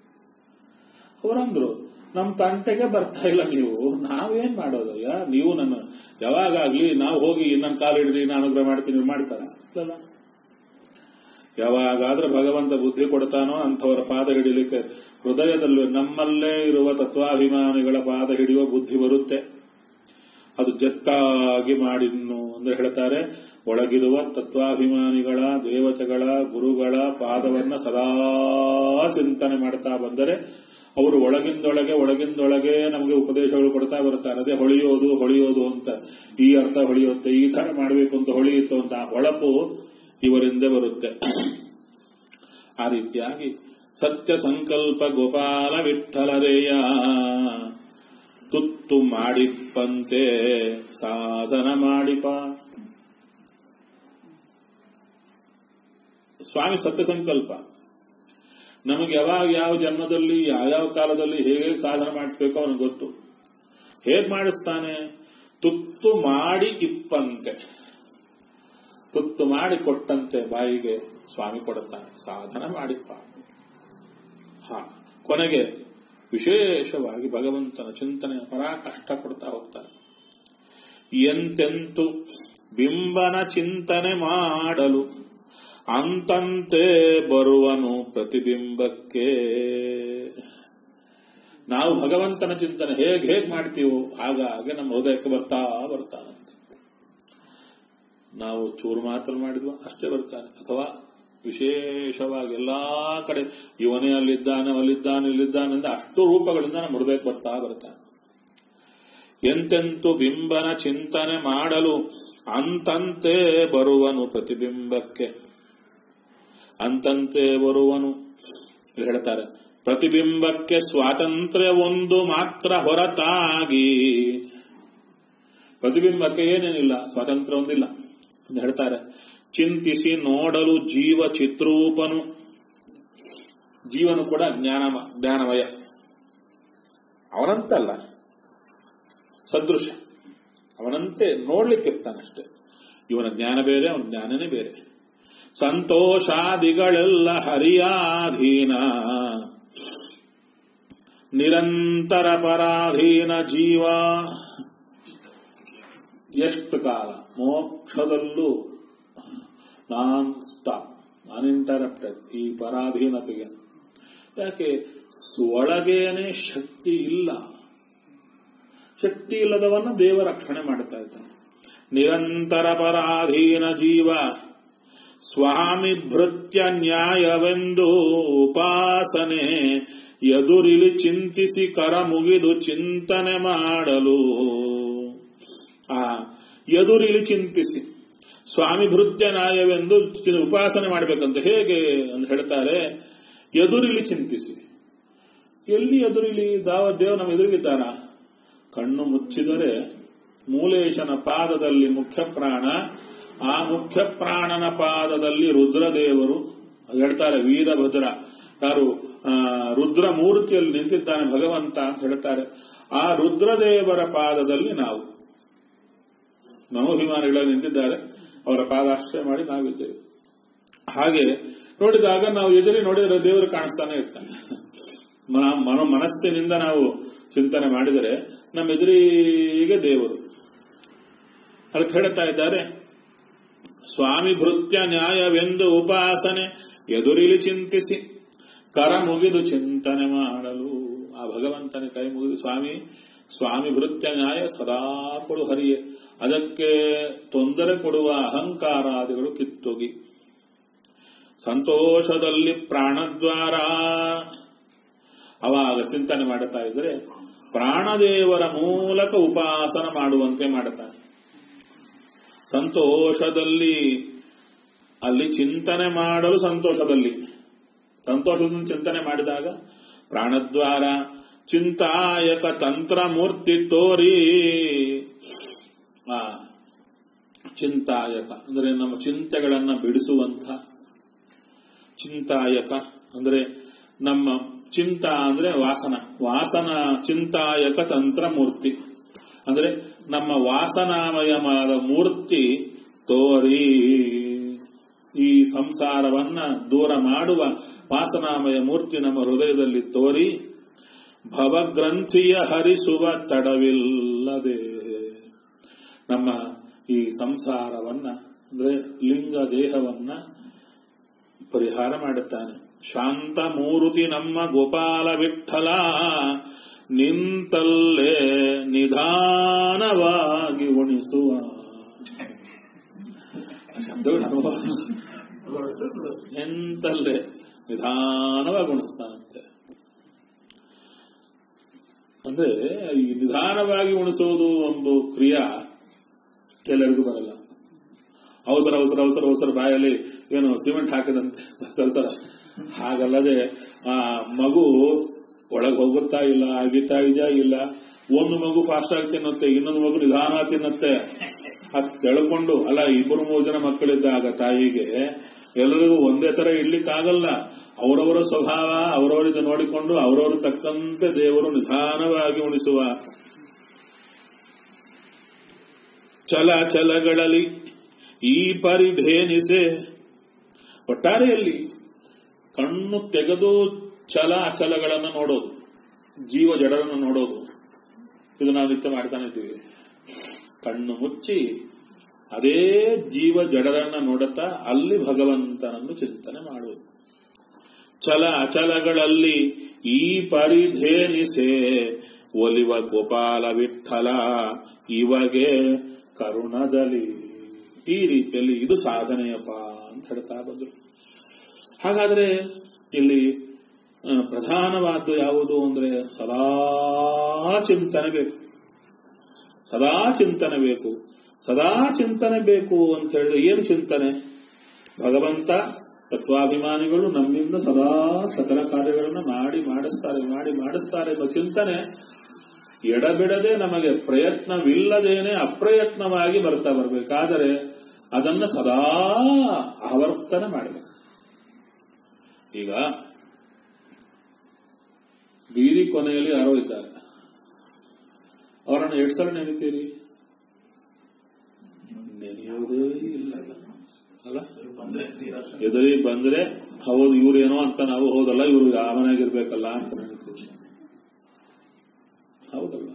A: ಅವರಂದ್ರು ನಮ್ ತಂಟೆಗೆ ಬರ್ತಾ ಇಲ್ಲ ನೀವು ನಾವೇನ್ ಮಾಡೋದಯ್ಯ ನೀವು ನನ್ನ ಯಾವಾಗಾಗ್ಲಿ ನಾವು ಹೋಗಿ ನನ್ನ ಕಾಲು ಹಿಡಿದು ನಾನು ಅನುಗ್ರಹ ಮಾಡ್ತೀನಿ ಇವ್ರು ಮಾಡ್ತಾರ ಇಲ್ಲಲ್ಲ ಯಾವಾಗಾದ್ರೆ ಭಗವಂತ ಬುದ್ಧಿ ಕೊಡ್ತಾನೋ ಅಂಥವರ ಪಾದ ಹಿಡಿಲಿಕ್ಕೆ ಹೃದಯದಲ್ಲಿ ನಮ್ಮಲ್ಲೇ ಇರುವ ತತ್ವಾಭಿಮಾನಿಗಳ ಪಾದ ಹಿಡಿಯುವ ಬುದ್ಧಿ ಬರುತ್ತೆ ಅದು ಜತ್ತಾಗಿ ಮಾಡಿನ್ನು ಅಂದ್ರೆ ಹೇಳ್ತಾರೆ ಒಳಗಿರುವ ತತ್ವಾಭಿಮಾನಿಗಳ ದೇವತೆಗಳ ಗುರುಗಳ ಪಾದವನ್ನ ಸದಾ ಚಿಂತನೆ ಮಾಡ್ತಾ ಬಂದರೆ ಅವರು ಒಳಗಿಂದೊಳಗೆ ಒಳಗಿಂದೊಳಗೆ ನಮಗೆ ಉಪದೇಶಗಳು ಕೊಡ್ತಾ ಬರ್ತಾರೆ ಅದೇ ಹೊಳೆಯೋದು ಹೊಳೆಯೋದು ಅಂತ ಈ ಅರ್ಥ ಹೊಳೆಯುತ್ತೆ ಈ ತರ ಮಾಡಬೇಕು ಅಂತ ಹೊಳೆಯಿತು ಅಂತ ಆ ಹೊಳಪು ಇವರಿಂದ ಬರುತ್ತೆ ಆ ರೀತಿಯಾಗಿ ಸತ್ಯ ಸಂಕಲ್ಪ ಗೋಪಾಲ ವಿಠಲರೇಯ ತುತ್ತು ಮಾಡಿಪ್ಪಂತೆ ಸಾಧನ ಮಾಡಿಪ ಸ್ವಾಮಿ ಸತ್ಯ ಸಂಕಲ್ಪ ನಮಗೆ ಯಾವಾಗ ಯಾವ ಜನ್ಮದಲ್ಲಿ ಯಾವ್ಯಾವ ಕಾಲದಲ್ಲಿ ಹೇಗೆ ಸಾಧನ ಮಾಡಿಸ್ಬೇಕೋ ಅವನಿಗೆ ಗೊತ್ತು ಹೇಗ್ ಮಾಡಿಸ್ತಾನೆ ತುತ್ತು ಮಾಡಿ ಇಪ್ಪಂತೆ ತುತ್ತು ಮಾಡಿ ಕೊಟ್ಟಂತೆ ಬಾಯಿಗೆ ಸ್ವಾಮಿ ಕೊಡುತ್ತಾನೆ ಸಾಧನ ಮಾಡಿಪ್ಪ ಹಾ ಕೊನೆಗೆ ವಿಶೇಷವಾಗಿ ಭಗವಂತನ ಚಿಂತನೆ ಪರಾಕಷ್ಟ ಕೊಡ್ತಾ ಹೋಗ್ತಾರೆ ಎಂತೆಂತು ಬಿಂಬನ ಚಿಂತನೆ ಮಾಡಲು ಅಂತಂತೆ ಬರುವನು ಪ್ರತಿಬಿಂಬಕ್ಕೆ ನಾವು ಭಗವಂತನ ಚಿಂತನೆ ಹೇಗೆ ಹೇಗೆ ಮಾಡ್ತೀವೋ ಹಾಗಾಗಿ ನಮ್ಮ ಹೃದಯಕ್ಕೆ ಬರ್ತಾ ಬರ್ತಾನಂತೆ ನಾವು ಚೂರು ಮಾತ್ರ ಮಾಡಿದ್ವ ಅಷ್ಟೇ ಬರ್ತಾನೆ ಅಥವಾ ವಿಶೇಷವಾಗಿ ಎಲ್ಲಾ ಕಡೆ ಇವನೇ ಅಲ್ಲಿದ್ದಾನೆ ಅಲ್ಲಿದ್ದಾನೆ ಇಲ್ಲಿದ್ದಾನೆ ಅಂತ ಅಷ್ಟು ರೂಪಗಳಿಂದ ನಮ್ಮ ಹೃದಯಕ್ಕೆ ಬರ್ತಾ ಬರ್ತಾನೆ ಎಂತೆಂತು ಬಿಂಬನ ಚಿಂತನೆ ಮಾಡಲು ಅಂತಂತೆ ಬರುವನು ಪ್ರತಿಬಿಂಬಕ್ಕೆ ಅಂತಂತೆ ಬರುವನು ಇಲ್ಲಿ ಹೇಳ್ತಾರೆ ಪ್ರತಿಬಿಂಬಕ್ಕೆ ಸ್ವಾತಂತ್ರ್ಯ ಒಂದು ಮಾತ್ರ ಹೊರತಾಗಿ ಪ್ರತಿಬಿಂಬಕ್ಕೆ ಏನೇನಿಲ್ಲ ಸ್ವಾತಂತ್ರ್ಯ ಒಂದಿಲ್ಲ ಅಂತ ಹೇಳ್ತಾರೆ ಚಿಂತಿಸಿ ನೋಡಲು ಜೀವ ಚಿತ್ರೂಪನು ಜೀವನು ಕೂಡ ಜ್ಞಾನ ಜ್ಞಾನಮಯ ಅವನಂತಲ್ಲ ಸದೃಶ ಅವನಂತೆ ನೋಡ್ಲಿಕ್ಕಿರ್ತಾನಷ್ಟೇ ಇವನ ಜ್ಞಾನ ಬೇರೆ ಅವನ ಜ್ಞಾನನೇ ಬೇರೆ ಸಂತೋಷಾದಿಗಳೆಲ್ಲ ಹರಿಯಾಧೀನ ನಿರಂತರ ಪರಾಧೀನ ಜೀವ ಎಷ್ಟು ಕಾಲ ಮೋಕ್ಷದಲ್ಲೂ ನಾನ್ ಸ್ಟಾಪ್ ಅನ್ಇಂಟರಪ್ಟೆಡ್ ಈ ಪರಾಧೀನತೆಗೆ ಯಾಕೆ ಒಳಗೇನೆ ಶಕ್ತಿ ಇಲ್ಲ ಶಕ್ತಿ ಇಲ್ಲದವನ್ನ ದೇವ ರಕ್ಷಣೆ ಮಾಡ್ತಾ ಇದ್ದಾನೆ ನಿರಂತರ ಪರಾಧೀನ ಜೀವ ಸ್ವಾಮಿ ಭೃತ್ಯ ನ್ಯಾಯವೆಂದು ಉಪಾಸನೆ ಎದುರಿಲಿ ಚಿಂತಿಸಿ ಕರ ಮುಗಿದು ಚಿಂತನೆ ಮಾಡಲು ಆ ಎದುರಿಲಿ ಚಿಂತಿಸಿ ಸ್ವಾಮಿ ಭೃತ್ಯ ನ್ಯಾಯವೆಂದು ಚಿ- ಉಪಾಸನೆ ಮಾಡಬೇಕಂತ ಹೇಗೆ ಅಂತ ಹೇಳ್ತಾರೆ ಎದುರಿಲಿ ಚಿಂತಿಸಿ ಎಲ್ಲಿ ಎದುರಿಲಿ ದಾವ ದೇವ ನಮ್ಮ ಎದುರಿಗಿದ್ದಾರಾ ಕಣ್ಣು ಮುಚ್ಚಿದರೆ ಮೂಲೇಶನ ಪಾದದಲ್ಲಿ ಮುಖ್ಯ ಪ್ರಾಣ ಆ ಮುಖ್ಯ ಪ್ರಾಣನ ಪಾದದಲ್ಲಿ ರುದ್ರದೇವರು ಹೇಳ್ತಾರೆ ವೀರಭದ್ರ ಯಾರು ಆ, ರುದ್ರ ಮೂರ್ತಿಯಲ್ಲಿ ನಿಂತಿದ್ದಾನೆ ಭಗವಂತ ಅಂತ ಹೇಳ್ತಾರೆ ಆ ರುದ್ರದೇವರ ಪಾದದಲ್ಲಿ ನಾವು ಮನೋಭಿಮಾನಿಗಳಲ್ಲಿ ನಿಂತಿದ್ದಾರೆ ಅವರ ಪಾದಾಶ್ರಯ ಮಾಡಿ ನಾವಿದ್ದೇವೆ ಹಾಗೆ ನೋಡಿದಾಗ ನಾವು ಎದುರಿ ನೋಡಿದರೆ ದೇವರು ಕಾಣಿಸ್ತಾನೆ ಇರ್ತಾನೆ ಮ- ಮನೋ ಮನಸ್ಸಿನಿಂದ ನಾವು ಚಿಂತನೆ ಮಾಡಿದರೆ ನಮ್ಮ ಎದುರಿಗೆ ದೇವರು ಅದಕ್ಕೆ ಹೇಳ್ತಾ ಇದ್ದಾರೆ ಸ್ವಾಮಿ ಭೃತ್ಯ ನ್ಯಾಯವೆಂದು ಉಪಾಸನೆ ಎದುರಿಲಿ ಚಿಂತಿಸಿ ಕರ ಮುಗಿದು ಚಿಂತನೆ ಮಾಡಲು ಆ ಭಗವಂತನ ಕೈ ಮುಗಿದು ಸ್ವಾಮಿ ಸ್ವಾಮಿ ಭೃತ್ಯ ನ್ಯಾಯ ಸದಾ ಕೊಡು ಹರಿಯೇ ಅದಕ್ಕೆ ತೊಂದರೆ ಕೊಡುವ ಅಹಂಕಾರಾದಿಗಳು ಕಿತ್ತೊಗಿ ಸಂತೋಷದಲ್ಲಿ ಪ್ರಾಣದ್ವಾರ ಅವಾಗ ಚಿಂತನೆ ಮಾಡುತ್ತಾ ಇದ್ರೆ ಪ್ರಾಣದೇವರ ಮೂಲಕ ಉಪಾಸನ ಮಾಡುವಂತೆ ಮಾಡುತ್ತಾನೆ ಸಂತೋಷದಲ್ಲಿ ಅಲ್ಲಿ ಚಿಂತನೆ ಮಾಡಲು ಸಂತೋಷದಲ್ಲಿ ಸಂತೋಷದಿಂದ ಚಿಂತನೆ ಮಾಡಿದಾಗ ಪ್ರಾಣದ್ವಾರ ಚಿಂತಾಯಕ ತಂತ್ರ ಮೂರ್ತಿ ತೋರಿ ಆ ಚಿಂತಾಯಕ ಅಂದ್ರೆ ನಮ್ಮ ಚಿಂತೆಗಳನ್ನ ಬಿಡಿಸುವಂತ ಚಿಂತಾಯಕ ಅಂದ್ರೆ ನಮ್ಮ ಚಿಂತ ಅಂದ್ರೆ ವಾಸನ ವಾಸನ ಚಿಂತಾಯಕ ತಂತ್ರ ಮೂರ್ತಿ ಅಂದ್ರೆ ನಮ್ಮ ವಾಸನಾಮಯವಾದ ಮೂರ್ತಿ ತೋರಿ ಈ ಸಂಸಾರವನ್ನ ದೂರ ಮಾಡುವ ವಾಸನಾಮಯ ಮೂರ್ತಿ ನಮ್ಮ ಹೃದಯದಲ್ಲಿ ತೋರಿ ಭವಗ್ರಂಥಿಯ ಹರಿಸುವ ತಡವಿಲ್ಲದೆ ನಮ್ಮ ಈ ಸಂಸಾರವನ್ನ ಅಂದ್ರೆ ಲಿಂಗ ದೇಹವನ್ನ ಪರಿಹಾರ ಮಾಡುತ್ತಾನೆ ಶಾಂತ ಮೂರುತಿ ನಮ್ಮ ಗೋಪಾಲ ವಿಠಲ ನಿಂತಲ್ಲೇ ನಿಧಾನವಾಗಿ ಉಣಿಸುವ ಆ ಶಬ್ದಗಳು ಅನುಭವ ನಿಂತಲ್ಲೇ ನಿಧಾನವಾಗಿ ಉಣಿಸ್ತಾನಂತೆ ಅಂದ್ರೆ ಈ ನಿಧಾನವಾಗಿ ಉಣಿಸೋದು ಒಂದು ಕ್ರಿಯಾ ಎಲ್ಲರಿಗೂ ಬರಲ್ಲ ಅವಸರ ಅವಸರ ಅವಸರ ಅವಸರ ಬಾಯಲ್ಲಿ ಏನು ಸಿಮೆಂಟ್ ಹಾಕಿದಂತೆ ತಲ್ತಾರ ಹಾಗಲ್ಲದೆ ಆ ಮಗು ಒಳಗೆ ಹೋಗುತ್ತಾ ಇಲ್ಲ ಅಗಿತಾ ಇದೆಯಾ ಇಲ್ಲ ಒಂದು ಮಗು ಫಾಸ್ಟ್ ಆಗಿ ತಿನ್ನುತ್ತೆ ಇನ್ನೊಂದು ಮಗು ನಿಧಾನ ತಿನ್ನುತ್ತೆ ಅದ್ ತೆಳ್ಕೊಂಡು ಅಲ್ಲ ಇಬ್ಬರು ಮೂರು ಜನ ಮಕ್ಕಳಿದ್ದಾಗ ತಾಯಿಗೆ ಎಲ್ಲರಿಗೂ ಒಂದೇ ತರ ಇಡ್ಲಿಕ್ಕಾಗಲ್ಲ ಅವರವರ ಸ್ವಭಾವ ಅವರವರಿಂದ ನೋಡಿಕೊಂಡು ಅವರವರು ತಕ್ಕಂತೆ ದೇವರು ನಿಧಾನವಾಗಿ ಉಣಿಸುವ ಚಲ ಚಲಗಳಲ್ಲಿ ಈ ಪರಿಧೇನಿಸೆ ಒಟ್ಟಾರೆಯಲ್ಲಿ ಕಣ್ಣು ತೆಗೆದು ಚಲ ಅಚಲಗಳನ್ನು ನೋಡೋದು ಜೀವ ಜಡರನ್ನು ನೋಡೋದು ಇದು ನಾವು ನಿತ್ಯ ಮಾಡ್ತಾನೆ ಇದ್ದೀವಿ ಕಣ್ಣು ಮುಚ್ಚಿ ಅದೇ ಜೀವ ಜಡರನ್ನ ನೋಡುತ್ತಾ ಅಲ್ಲಿ ಭಗವಂತನನ್ನು ಚಿಂತನೆ ಮಾಡುವುದು ಚಲ ಅಚಲಗಳಲ್ಲಿ ಈ ಪರಿಧೇನಿಸೆ ಒಲಿವ ಗೋಪಾಲ ವಿಠಲ ಇವಗೆ ಕರುಣದಲ್ಲಿ ಈ ರೀತಿಯಲ್ಲಿ ಇದು ಸಾಧನೆಯಪ್ಪ ಅಂತ ಹೇಳ್ತಾ ಬಂದ್ರು ಹಾಗಾದ್ರೆ ಇಲ್ಲಿ ಆ, ಪ್ರಧಾನವಾದ್ದು ಯಾವುದು ಅಂದ್ರೆ ಸದಾ ಚಿಂತನೆ ಬೇಕು ಸದಾ ಚಿಂತನೆ ಬೇಕು ಸದಾ ಚಿಂತನೆ ಬೇಕು ಅಂತ ಹೇಳಿದ್ರೆ ಏನು ಚಿಂತನೆ ಭಗವಂತ ತತ್ವಾಭಿಮಾನಿಗಳು ನಮ್ಮಿಂದ ಸದಾ ಸಕಲ ಕಾರ್ಯಗಳನ್ನು ಮಾಡಿ ಮಾಡಿಸ್ತಾರೆ ಮಾಡಿ ಮಾಡಿಸ್ತಾರೆ ಎಂಬ ಚಿಂತನೆ ಎಡಬಿಡದೆ ನಮಗೆ ಪ್ರಯತ್ನವಿಲ್ಲದೇನೆ ಅಪ್ರಯತ್ನವಾಗಿ ಬರ್ತಾ ಬರಬೇಕಾದರೆ ಅದನ್ನ ಸದಾ ಆವರ್ತನ ಮಾಡಬೇಕು ಈಗ ಬೀದಿ ಕೊನೆಯಲ್ಲಿ ಯಾರೋ ಇದ್ದಾರೆ ಅವರನ್ನು ಎಷ್ಟು ಸಲ ನೆನಿತೀರಿ ನೆನೆಯುವುದೇ ಇಲ್ಲ ಅಲ್ಲ ಎದುರಿ ಬಂದ್ರೆ ಹೌದು ಇವ್ರೇನೋ ಅಂತ ನಾವು ಹೌದಲ್ಲ ಇವರು ಯಾವನಾಗಿರ್ಬೇಕಲ್ಲ ಅಂತ ನೆನಿತೀವಿ ಹೌದಲ್ಲ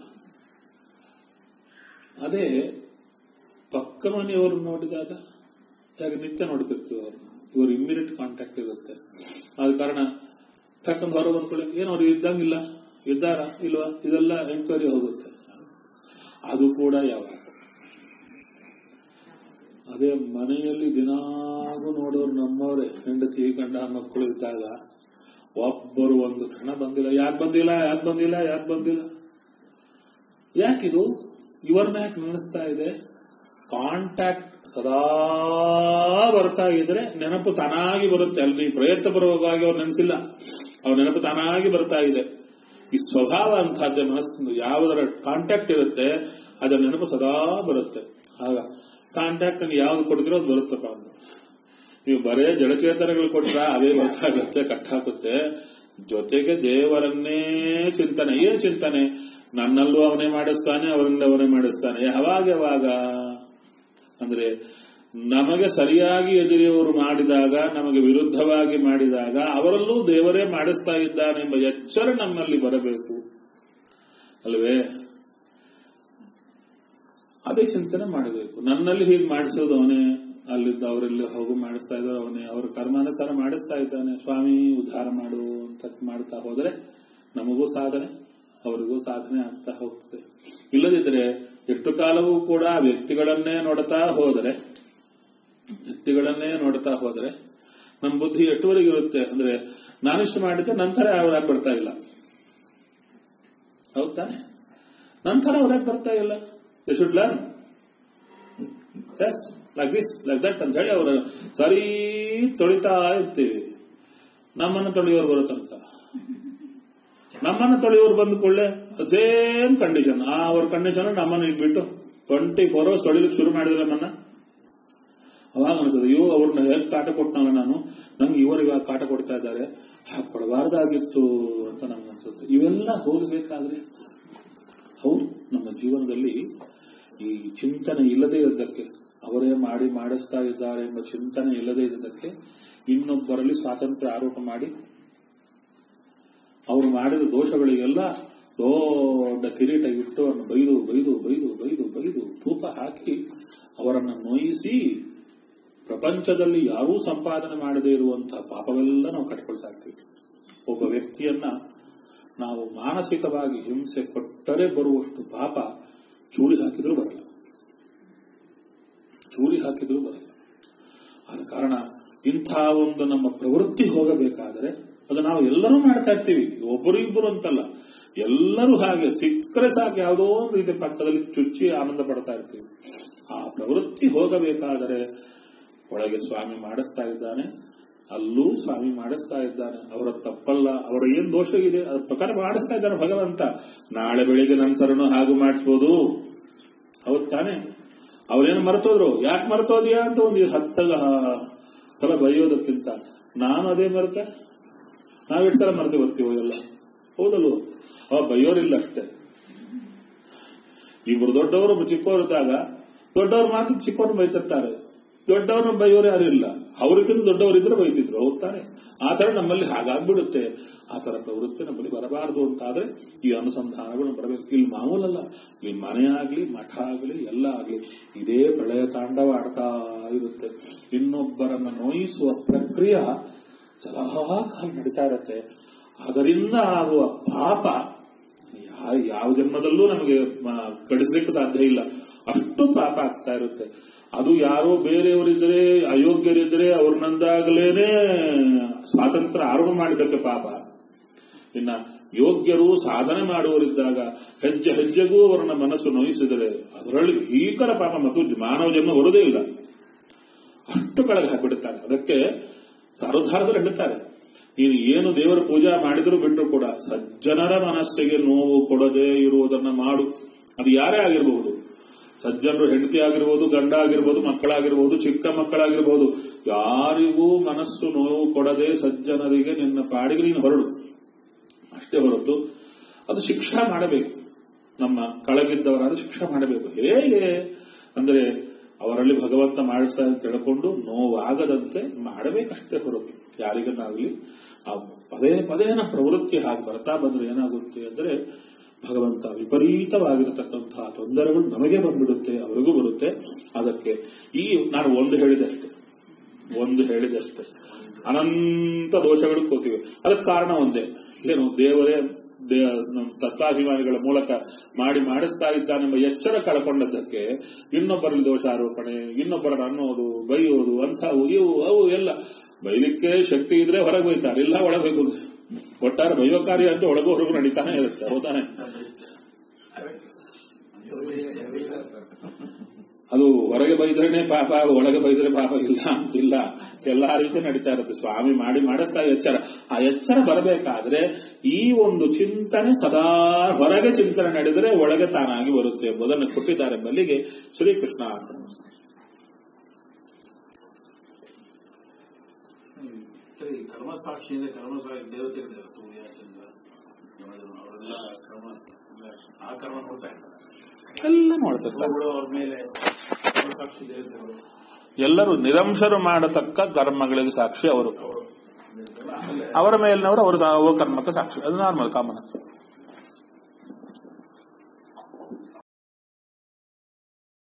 A: ಅದೇ ಪಕ್ಕ ಮನೆಯವರು ನೋಡಿದಾಗ ಯಾಕೆ ನಿತ್ಯ ನೋಡ್ತಿರ್ತೀವಿ ಅವ್ರನ್ನ ಇವರು ಇಮ್ಮಿಡಿಯೇಟ್ ಕಾಂಟ್ಯಾಕ್ಟ್ ಇರುತ್ತೆ ಆದ ಕಾರಣ ಟಕ್ಕಂತ ಹೊರ ಬಂದ್ಕೊಳ್ಳಿ ಏನು ಅವ್ರು ಇದ್ದಂಗಿಲ್ಲ ಇದ್ದಾರಾ ಇಲ್ವಾ ಇದೆಲ್ಲ ಎಂಕ್ವೈರಿ ಹೋಗುತ್ತೆ ಅದು ಕೂಡ ಯಾವಾಗ ಅದೇ ಮನೆಯಲ್ಲಿ ದಿನಾಗೂ ನೋಡೋರು ನಮ್ಮವರೇ ಹೆಂಡತಿ ಗಂಡ ಮಕ್ಕಳು ಇದ್ದಾಗ ಒಬ್ಬರು ಒಂದು ಕ್ಷಣ ಬಂದಿಲ್ಲ ಯಾಕೆ ಬಂದಿಲ್ಲ ಯಾಕೆ ಬಂದಿಲ್ಲ ಯಾಕೆ ಬಂದಿಲ್ಲ ಯಾಕಿದು ಇವ್ರನ್ನ ಯಾಕೆ ನೆನೆಸ್ತಾ ಇದೆ ಕಾಂಟ್ಯಾಕ್ಟ್ ಸದಾ ಬರ್ತಾ ಇದ್ರೆ ನೆನಪು ತಾನಾಗಿ ಬರುತ್ತೆ ಅಲ್ಲಿ ಪ್ರಯತ್ನ ಬರುವಾಗಾಗಿ ಅವ್ರು ನೆನೆಸಿಲ್ಲ ಅವ್ರ ನೆನಪು ತಾನಾಗಿ ಬರ್ತಾ ಇದೆ ಈ ಸ್ವಭಾವ ಅಂತಹದ್ದೇ ಮನಸ್ಸು ಯಾವುದರ ಕಾಂಟ್ಯಾಕ್ಟ್ ಇರುತ್ತೆ ಅದರ ನೆನಪು ಸದಾ ಬರುತ್ತೆ ಆಗ ಕಾಂಟ್ಯಾಕ್ಟ್ ಅನ್ನು ಯಾವ್ದು ಕೊಡ್ತಿರೋ ಅದು ಬರುತ್ತಪ್ಪ ಅಂತ ನೀವು ಬರೇ ಜಡಚೇತನಗಳು ಕೊಟ್ರ ಅವೇ ಬರ್ತಾಗುತ್ತೆ ಕಟ್ಟಾಕುತ್ತೆ ಜೊತೆಗೆ ದೇವರನ್ನೇ ಚಿಂತನೆ ಏನ್ ಚಿಂತನೆ ನನ್ನಲ್ಲೂ ಅವನೇ ಮಾಡಿಸ್ತಾನೆ ಅವರಿಂದ ಅವನೇ ಮಾಡಿಸ್ತಾನೆ ಯಾವಾಗ ಯಾವಾಗ ಅಂದ್ರೆ ನಮಗೆ ಸರಿಯಾಗಿ ಎದುರಿಯವರು ಮಾಡಿದಾಗ ನಮಗೆ ವಿರುದ್ಧವಾಗಿ ಮಾಡಿದಾಗ ಅವರಲ್ಲೂ ದೇವರೇ ಮಾಡಿಸ್ತಾ ಇದ್ದಾನೆ ಎಂಬ ಎಚ್ಚರ ನಮ್ಮಲ್ಲಿ ಬರಬೇಕು ಅಲ್ವೇ ಅದೇ ಚಿಂತನೆ ಮಾಡಬೇಕು ನನ್ನಲ್ಲಿ ಹೀಗೆ ಮಾಡಿಸೋದು ಅವನೇ ಅಲ್ಲಿದ್ದ ಅವರೆಲ್ಲಿ ಹೋಗು ಮಾಡಿಸ್ತಾ ಇದ್ದಾರೆ ಅವನೇ ಅವ್ರ ಕರ್ಮಾನುಸಾರ ಮಾಡಿಸ್ತಾ ಇದ್ದಾನೆ ಸ್ವಾಮಿ ಉದ್ಧಾರ ಮಾಡು ಅಂತ ಮಾಡ್ತಾ ಹೋದ್ರೆ ನಮಗೂ ಸಾಧನೆ ಅವರಿಗೂ ಸಾಧನೆ ಆಗ್ತಾ ಹೋಗ್ತದೆ ಇಲ್ಲದಿದ್ರೆ ಎಷ್ಟು ಕಾಲವೂ ಕೂಡ ಆ ವ್ಯಕ್ತಿಗಳನ್ನೇ ನೋಡ್ತಾ ಹೋದರೆ ವ್ಯಕ್ತಿಗಳನ್ನೇ ನೋಡ್ತಾ ಹೋದರೆ ನಮ್ಮ ಬುದ್ಧಿ ಎಷ್ಟುವರೆಗೆ ಇರುತ್ತೆ ಅಂದ್ರೆ ನಾನಿಷ್ಟು ಮಾಡಿದ್ದೆ ನಂತರ ಅವ್ರಾಗ ಬರ್ತಾ ಇಲ್ಲ ಹೌದ್ ತಾನೆ ನಂತರ ಅವ್ರಾಗ ಬರ್ತಾ ಇಲ್ಲ they should learn as like this like that ಅಂತ ಹೇಳಿ ಅವರು ಸರಿ ತೊಳಿತಾ ಇರ್ತೀವಿ ನಮ್ಮನ್ನು ತೊಳೆಯೋರು ಬರೋ ತನಕ ನಮ್ಮನ್ನ ತೊಳೆಯೋರು ಬಂದ ಕೂಡಲೇ ಸೇಮ್ ಕಂಡೀಷನ್ ಆ ಅವ್ರ ಕಂಡೀಷನ್ ನಮ್ಮನ್ನ ಇಟ್ಬಿಟ್ಟು ಟ್ವೆಂಟಿ ಫೋರ್ ಅವರ್ಸ್ ತೊಳಿಲಿಕ್ಕೆ ಶುರು ಮಾಡಿದ್ರೆ ನಮ್ಮನ್ನ ಅವಾಗ ಅನ್ಸುತ್ತೆ ಅಯ್ಯೋ ಅವ್ರನ್ನ ಹೇಗೆ ಕಾಟ ಕೊಟ್ಟನಲ್ಲ ನಾನು ನಂಗೆ ಇವರಿಗೆ ಆ ಕಾಟ ಕೊಡ್ತಾ ಇದ್ದಾರೆ ಹಾಗೆ ಕೊಡಬಾರ್ದಾಗಿತ್ತು ಅಂತ ನಮ್ಗೆ ಅನ್ಸುತ್ತೆ ಇವೆಲ್ಲ ಹೋಗಬೇಕಾದ್ರೆ ಹೌದು ನಮ್ಮ ಜೀವನದಲ್ಲಿ ಈ ಚಿಂತನೆ ಇಲ್ಲದೆ ಇರೋದಕ್ಕೆ ಅವರೇ ಮಾಡಿ ಮಾಡಿಸ್ತಾ ಇದ್ದಾರೆ ಎಂಬ ಚಿಂತನೆ ಇಲ್ಲದೆ ಇರೋದಕ್ಕೆ ಇನ್ನೊಬ್ಬರಲ್ಲಿ ಸ್ವಾತಂತ್ರ್ಯ ಆರೋಪ ಮಾಡಿ ಅವರು ಮಾಡಿದ ದೋಷಗಳಿಗೆಲ್ಲ ದೊಡ್ಡ ಕಿರೀಟ ಇಟ್ಟು ಅವರನ್ನು ಬೈದು ಬೈದು ಬೈದು ಬೈದು ಬೈದು ತೂಕ ಹಾಕಿ ಅವರನ್ನು ನೋಯಿಸಿ ಪ್ರಪಂಚದಲ್ಲಿ ಯಾರೂ ಸಂಪಾದನೆ ಮಾಡದೇ ಇರುವಂತಹ ಪಾಪವೆಲ್ಲ ನಾವು ಕಟ್ಕೊಳ್ತಾ ಇರ್ತೀವಿ ಒಬ್ಬ ವ್ಯಕ್ತಿಯನ್ನ ನಾವು ಮಾನಸಿಕವಾಗಿ ಹಿಂಸೆ ಕೊಟ್ಟರೆ ಬರುವಷ್ಟು ಪಾಪ ಚೂರಿ ಹಾಕಿದ್ರೂ ಬರಲ್ಲ ಚೂರಿ ಹಾಕಿದ್ರೂ ಬರಲ್ಲ ಆದ ಕಾರಣ ಇಂಥ ಒಂದು ನಮ್ಮ ಪ್ರವೃತ್ತಿ ಹೋಗಬೇಕಾದರೆ ಅದು ನಾವು ಎಲ್ಲರೂ ಮಾಡ್ತಾ ಇರ್ತೀವಿ ಒಬ್ಬರು ಇಬ್ಬರು ಅಂತಲ್ಲ ಎಲ್ಲರೂ ಹಾಗೆ ಸಿಕ್ಕರೆ ಸಾಕು ಯಾವುದೋ ಒಂದು ರೀತಿ ಪಕ್ಕದಲ್ಲಿ ಚುಚ್ಚಿ ಆನಂದ ಪಡ್ತಾ ಇರ್ತೀವಿ ಆ ಪ್ರವೃತ್ತಿ ಹೋಗಬೇಕಾದರೆ ಒಳಗೆ ಸ್ವಾಮಿ ಮಾಡಿಸ್ತಾ ಇದ್ದಾನೆ ಅಲ್ಲೂ ಸ್ವಾಮಿ ಮಾಡಿಸ್ತಾ ಇದ್ದಾನೆ ಅವರ ತಪ್ಪಲ್ಲ ಅವರ ಏನ್ ದೋಷ ಇದೆ ಅದ್ರ ಪ್ರಕಾರ ಮಾಡಿಸ್ತಾ ಇದ್ದಾನೆ ಭಗವಂತ ನಾಳೆ ಬೆಳಿಗ್ಗೆ ನನ್ನ ಸರನು ಹಾಗೂ ಮಾಡಿಸ್ಬೋದು ಹೌದ್ ತಾನೆ ಅವ್ರೇನು ಮರ್ತೋದ್ರು ಯಾಕೆ ಮರ್ತೋದ್ಯಾ ಅಂತ ಒಂದು ಹತ್ತ ಸಲ ಬೈಯೋದಕ್ಕಿಂತ ನಾನು ಅದೇ ಮರೆತೆ ನಾವ್ ಎಷ್ಟು ಸಲ ಮರೆತು ಬರ್ತೀವೋ ಎಲ್ಲ ಹೌದಲ್ವ ಅವ ಬೈಯೋರಿಲ್ಲ ಅಷ್ಟೇ ಇಬ್ರು ದೊಡ್ಡವರು ಚಿಕ್ಕವರು ಇದ್ದಾಗ ದೊಡ್ಡವ್ರು ಮಾತ್ರ ಚಿಕ್ಕವ್ರು ಬೈತಿರ್ತಾರೆ ದೊಡ್ಡವ್ರನ್ನ ಬೈಯೋರು ಯಾರು ಇಲ್ಲ ಅವ್ರಿಗಿಂತ ದೊಡ್ಡವರಿದ್ರೆ ಬೈತಿದ್ರು ಹೋಗ್ತಾನೆ ಆ ತರ ನಮ್ಮಲ್ಲಿ ಹಾಗಾಗ್ಬಿಡುತ್ತೆ ಆ ತರ ಪ್ರವೃತ್ತಿ ನಮ್ಮಲ್ಲಿ ಬರಬಾರದು ಅಂತಾದ್ರೆ ಈ ಅನುಸಂಧಾನಗಳು ಬರಬೇಕು ಇಲ್ಲಿ ಮಾಮೂಲಲ್ಲ ಇಲ್ಲಿ ಮನೆ ಆಗ್ಲಿ ಮಠ ಆಗ್ಲಿ ಎಲ್ಲ ಆಗ್ಲಿ ಇದೇ ಪ್ರಳಯ ತಾಂಡವ ಆಡ್ತಾ ಇರುತ್ತೆ ಇನ್ನೊಬ್ಬರನ್ನ ನೋಯಿಸುವ ಪ್ರಕ್ರಿಯೆ ಸದಾ ಕಾಲ ನಡೀತಾ ಇರುತ್ತೆ ಅದರಿಂದ ಆಗುವ ಪಾಪ ಯಾ- ಯಾವ ಜನ್ಮದಲ್ಲೂ ನಮಗೆ ಮ- ಕಡಿಸ್ಲಿಕ್ಕೆ ಸಾಧ್ಯ ಇಲ್ಲ ಅಷ್ಟು ಪಾಪ ಆಗ್ತಾ ಇರುತ್ತೆ ಅದು ಯಾರೋ ಬೇರೆಯವರಿದ್ರೆ ಅಯೋಗ್ಯರಿದ್ರೆ ಅವ್ರನ್ನಂದಾಗಲೇನೆ ಸ್ವಾತಂತ್ರ್ಯ ಆರೋಪ ಮಾಡಿದ್ದಕ್ಕೆ ಪಾಪ ಇನ್ನ ಯೋಗ್ಯರು ಸಾಧನೆ ಮಾಡುವವರಿದ್ದಾಗ ಹೆಜ್ಜೆ ಹೆಜ್ಜೆಗೂ ಅವರನ್ನ ಮನಸ್ಸು ನೋಯಿಸಿದರೆ ಅದರಲ್ಲಿ ಭೀಕರ ಪಾಪ ಮತ್ತು ಮಾನವ ಜನ್ಮ ಬರುವುದೇ ಇಲ್ಲ ಅಷ್ಟು ಕೆಳಗೆ ಹಾಕಿಬಿಡುತ್ತಾರೆ ಅದಕ್ಕೆ ಸಾರೋದ್ಧಾರದಲ್ಲಿ ಹೇಳ್ತಾರೆ ನೀನು ಏನು ದೇವರ ಪೂಜಾ ಮಾಡಿದರೂ ಬಿಟ್ಟರು ಕೂಡ ಸಜ್ಜನರ ಮನಸ್ಸಿಗೆ ನೋವು ಕೊಡದೆ ಇರುವುದನ್ನ ಮಾಡು ಅದು ಯಾರೇ ಆಗಿರಬಹುದು ಸಜ್ಜನರು ಹೆಂಡತಿ ಆಗಿರ್ಬೋದು ಗಂಡ ಆಗಿರ್ಬೋದು ಮಕ್ಕಳಾಗಿರ್ಬೋದು ಚಿಕ್ಕ ಮಕ್ಕಳಾಗಿರ್ಬೋದು ಯಾರಿಗೂ ಮನಸ್ಸು ನೋವು ಕೊಡದೆ ಸಜ್ಜನರಿಗೆ ನಿನ್ನ ಪಾಡಿಗೆ ನೀನು ಹೊರಡು ಅಷ್ಟೇ ಹೊರತು ಅದು ಶಿಕ್ಷಾ ಮಾಡಬೇಕು ನಮ್ಮ ಕಳಗಿದ್ದವರಾದ ಶಿಕ್ಷೆ ಮಾಡಬೇಕು ಹೇಗೆ ಅಂದ್ರೆ ಅವರಲ್ಲಿ ಭಗವಂತ ಮಾಡಿಸ ಅಂತ ತಿಳ್ಕೊಂಡು ನೋವಾಗದಂತೆ ಮಾಡಬೇಕಷ್ಟೇ ಹೊರತು ಯಾರಿಗನ್ನಾಗಲಿ ಆ ಪದೇ ಪದೇ ನಮ್ಮ ಪ್ರವೃತ್ತಿ ಹಾಗೆ ಬರ್ತಾ ಬಂದ್ರೆ ಏನಾಗುತ್ತೆ ಅಂದ್ರೆ ಭಗವಂತ ವಿಪರೀತವಾಗಿರತಕ್ಕಂತಹ ತೊಂದರೆಗಳು ನಮಗೆ ಬಂದ್ಬಿಡುತ್ತೆ ಅವರಿಗೂ ಬರುತ್ತೆ ಅದಕ್ಕೆ ಈ ನಾನು ಒಂದು ಹೇಳಿದಷ್ಟೇ ಒಂದು ಹೇಳಿದಷ್ಟೇ ಅನಂತ ದೋಷಗಳು ಕೂತಿವೆ ಅದಕ್ಕೆ ಕಾರಣ ಒಂದೇ ಏನು ದೇವರೇ ದೇ- ನಮ್ಮ ತತ್ವಾಭಿಮಾನಿಗಳ ಮೂಲಕ ಮಾಡಿ ಮಾಡಿಸ್ತಾ ಇದ್ದಾನೆಂಬ ಎಚ್ಚರ ಕಳ್ಕೊಂಡದ್ದಕ್ಕೆ ಇನ್ನೊಬ್ಬರಲ್ಲಿ ದೋಷಾರೋಪಣೆ ಇನ್ನೊಬ್ಬರನ್ನು ಅನ್ನೋದು ಬೈಯೋದು ಅಂಥವು ಇವು ಅವು ಎಲ್ಲ ಬೈಲಿಕ್ಕೆ ಶಕ್ತಿ ಇದ್ರೆ ಹೊರಗೆ ಬೈತಾರೆ ಇಲ್ಲ ಒಳಗೆ ಬೇಕು ಒಟ್ಟಾರೆ ಬೈಯೋ ಕಾರ್ಯ ಅಂತ ಒಳಗೂ ಹೊರಗೂ ನಡೀತಾನೆ ಇರುತ್ತೆ ಹೌದಾನೆ ಅದು ಹೊರಗೆ ಬೈದ್ರೇನೆ ಪಾಪ ಒಳಗೆ ಬೈದ್ರೆ ಪಾಪ ಇಲ್ಲ ಇಲ್ಲ ಎಲ್ಲಾ ರೀತಿ ನಡೀತಾ ಇರುತ್ತೆ ಸ್ವಾಮಿ ಮಾಡಿ ಮಾಡಿಸ್ತಾ ಎಚ್ಚರ ಆ ಎಚ್ಚರ ಬರಬೇಕಾದ್ರೆ ಈ ಒಂದು ಚಿಂತನೆ ಸದಾ ಹೊರಗೆ ಚಿಂತನೆ ನಡೆದರೆ ಒಳಗೆ ತಾನಾಗಿ ಬರುತ್ತೆ ಎಂಬುದನ್ನು ಕೊಟ್ಟಿದ್ದಾರೆ ಬಲ್ಲಿಗೆ ಶ್ರೀಕೃಷ್ಣ ಅರ್ಪಣೆ.
D: ಸರಿ ಕರ್ಮಸಾಕ್ಷಿಯಿಂದ ಕರ್ಮಸಾಕ್ಷಿ ದೇವತೆಗಳಿದ್ದಾರೆ ಸೂರ್ಯ ಚಂದ್ರ ಅವರೆಲ್ಲ ಕರ್ಮ ಆ ಕರ್ಮ ನೋಡ್ತಾ ಇರ್ತಾರೆ
A: ಎಲ್ಲ ನೋಡ್ತಾರೆ
D: ಅವುಗಳು ಅವ್ರ ಮೇಲೆ ಕರ್ಮಸಾಕ್ಷಿ ದೇವತೆಗಳು
A: ಎಲ್ಲರೂ ನಿರಂಶರು ಮಾಡತಕ್ಕ ಕರ್ಮಗಳಿಗೆ ಸಾಕ್ಷಿ ಅವರು
D: ಆಮೇಲೆ
A: ಅವರ ಮೇಲಿನವರು ಅವರು ಕರ್ಮಕ್ಕೆ ಸಾಕ್ಷಿ ಅದು ನಾರ್ಮಲ್ ಕಾಮನ್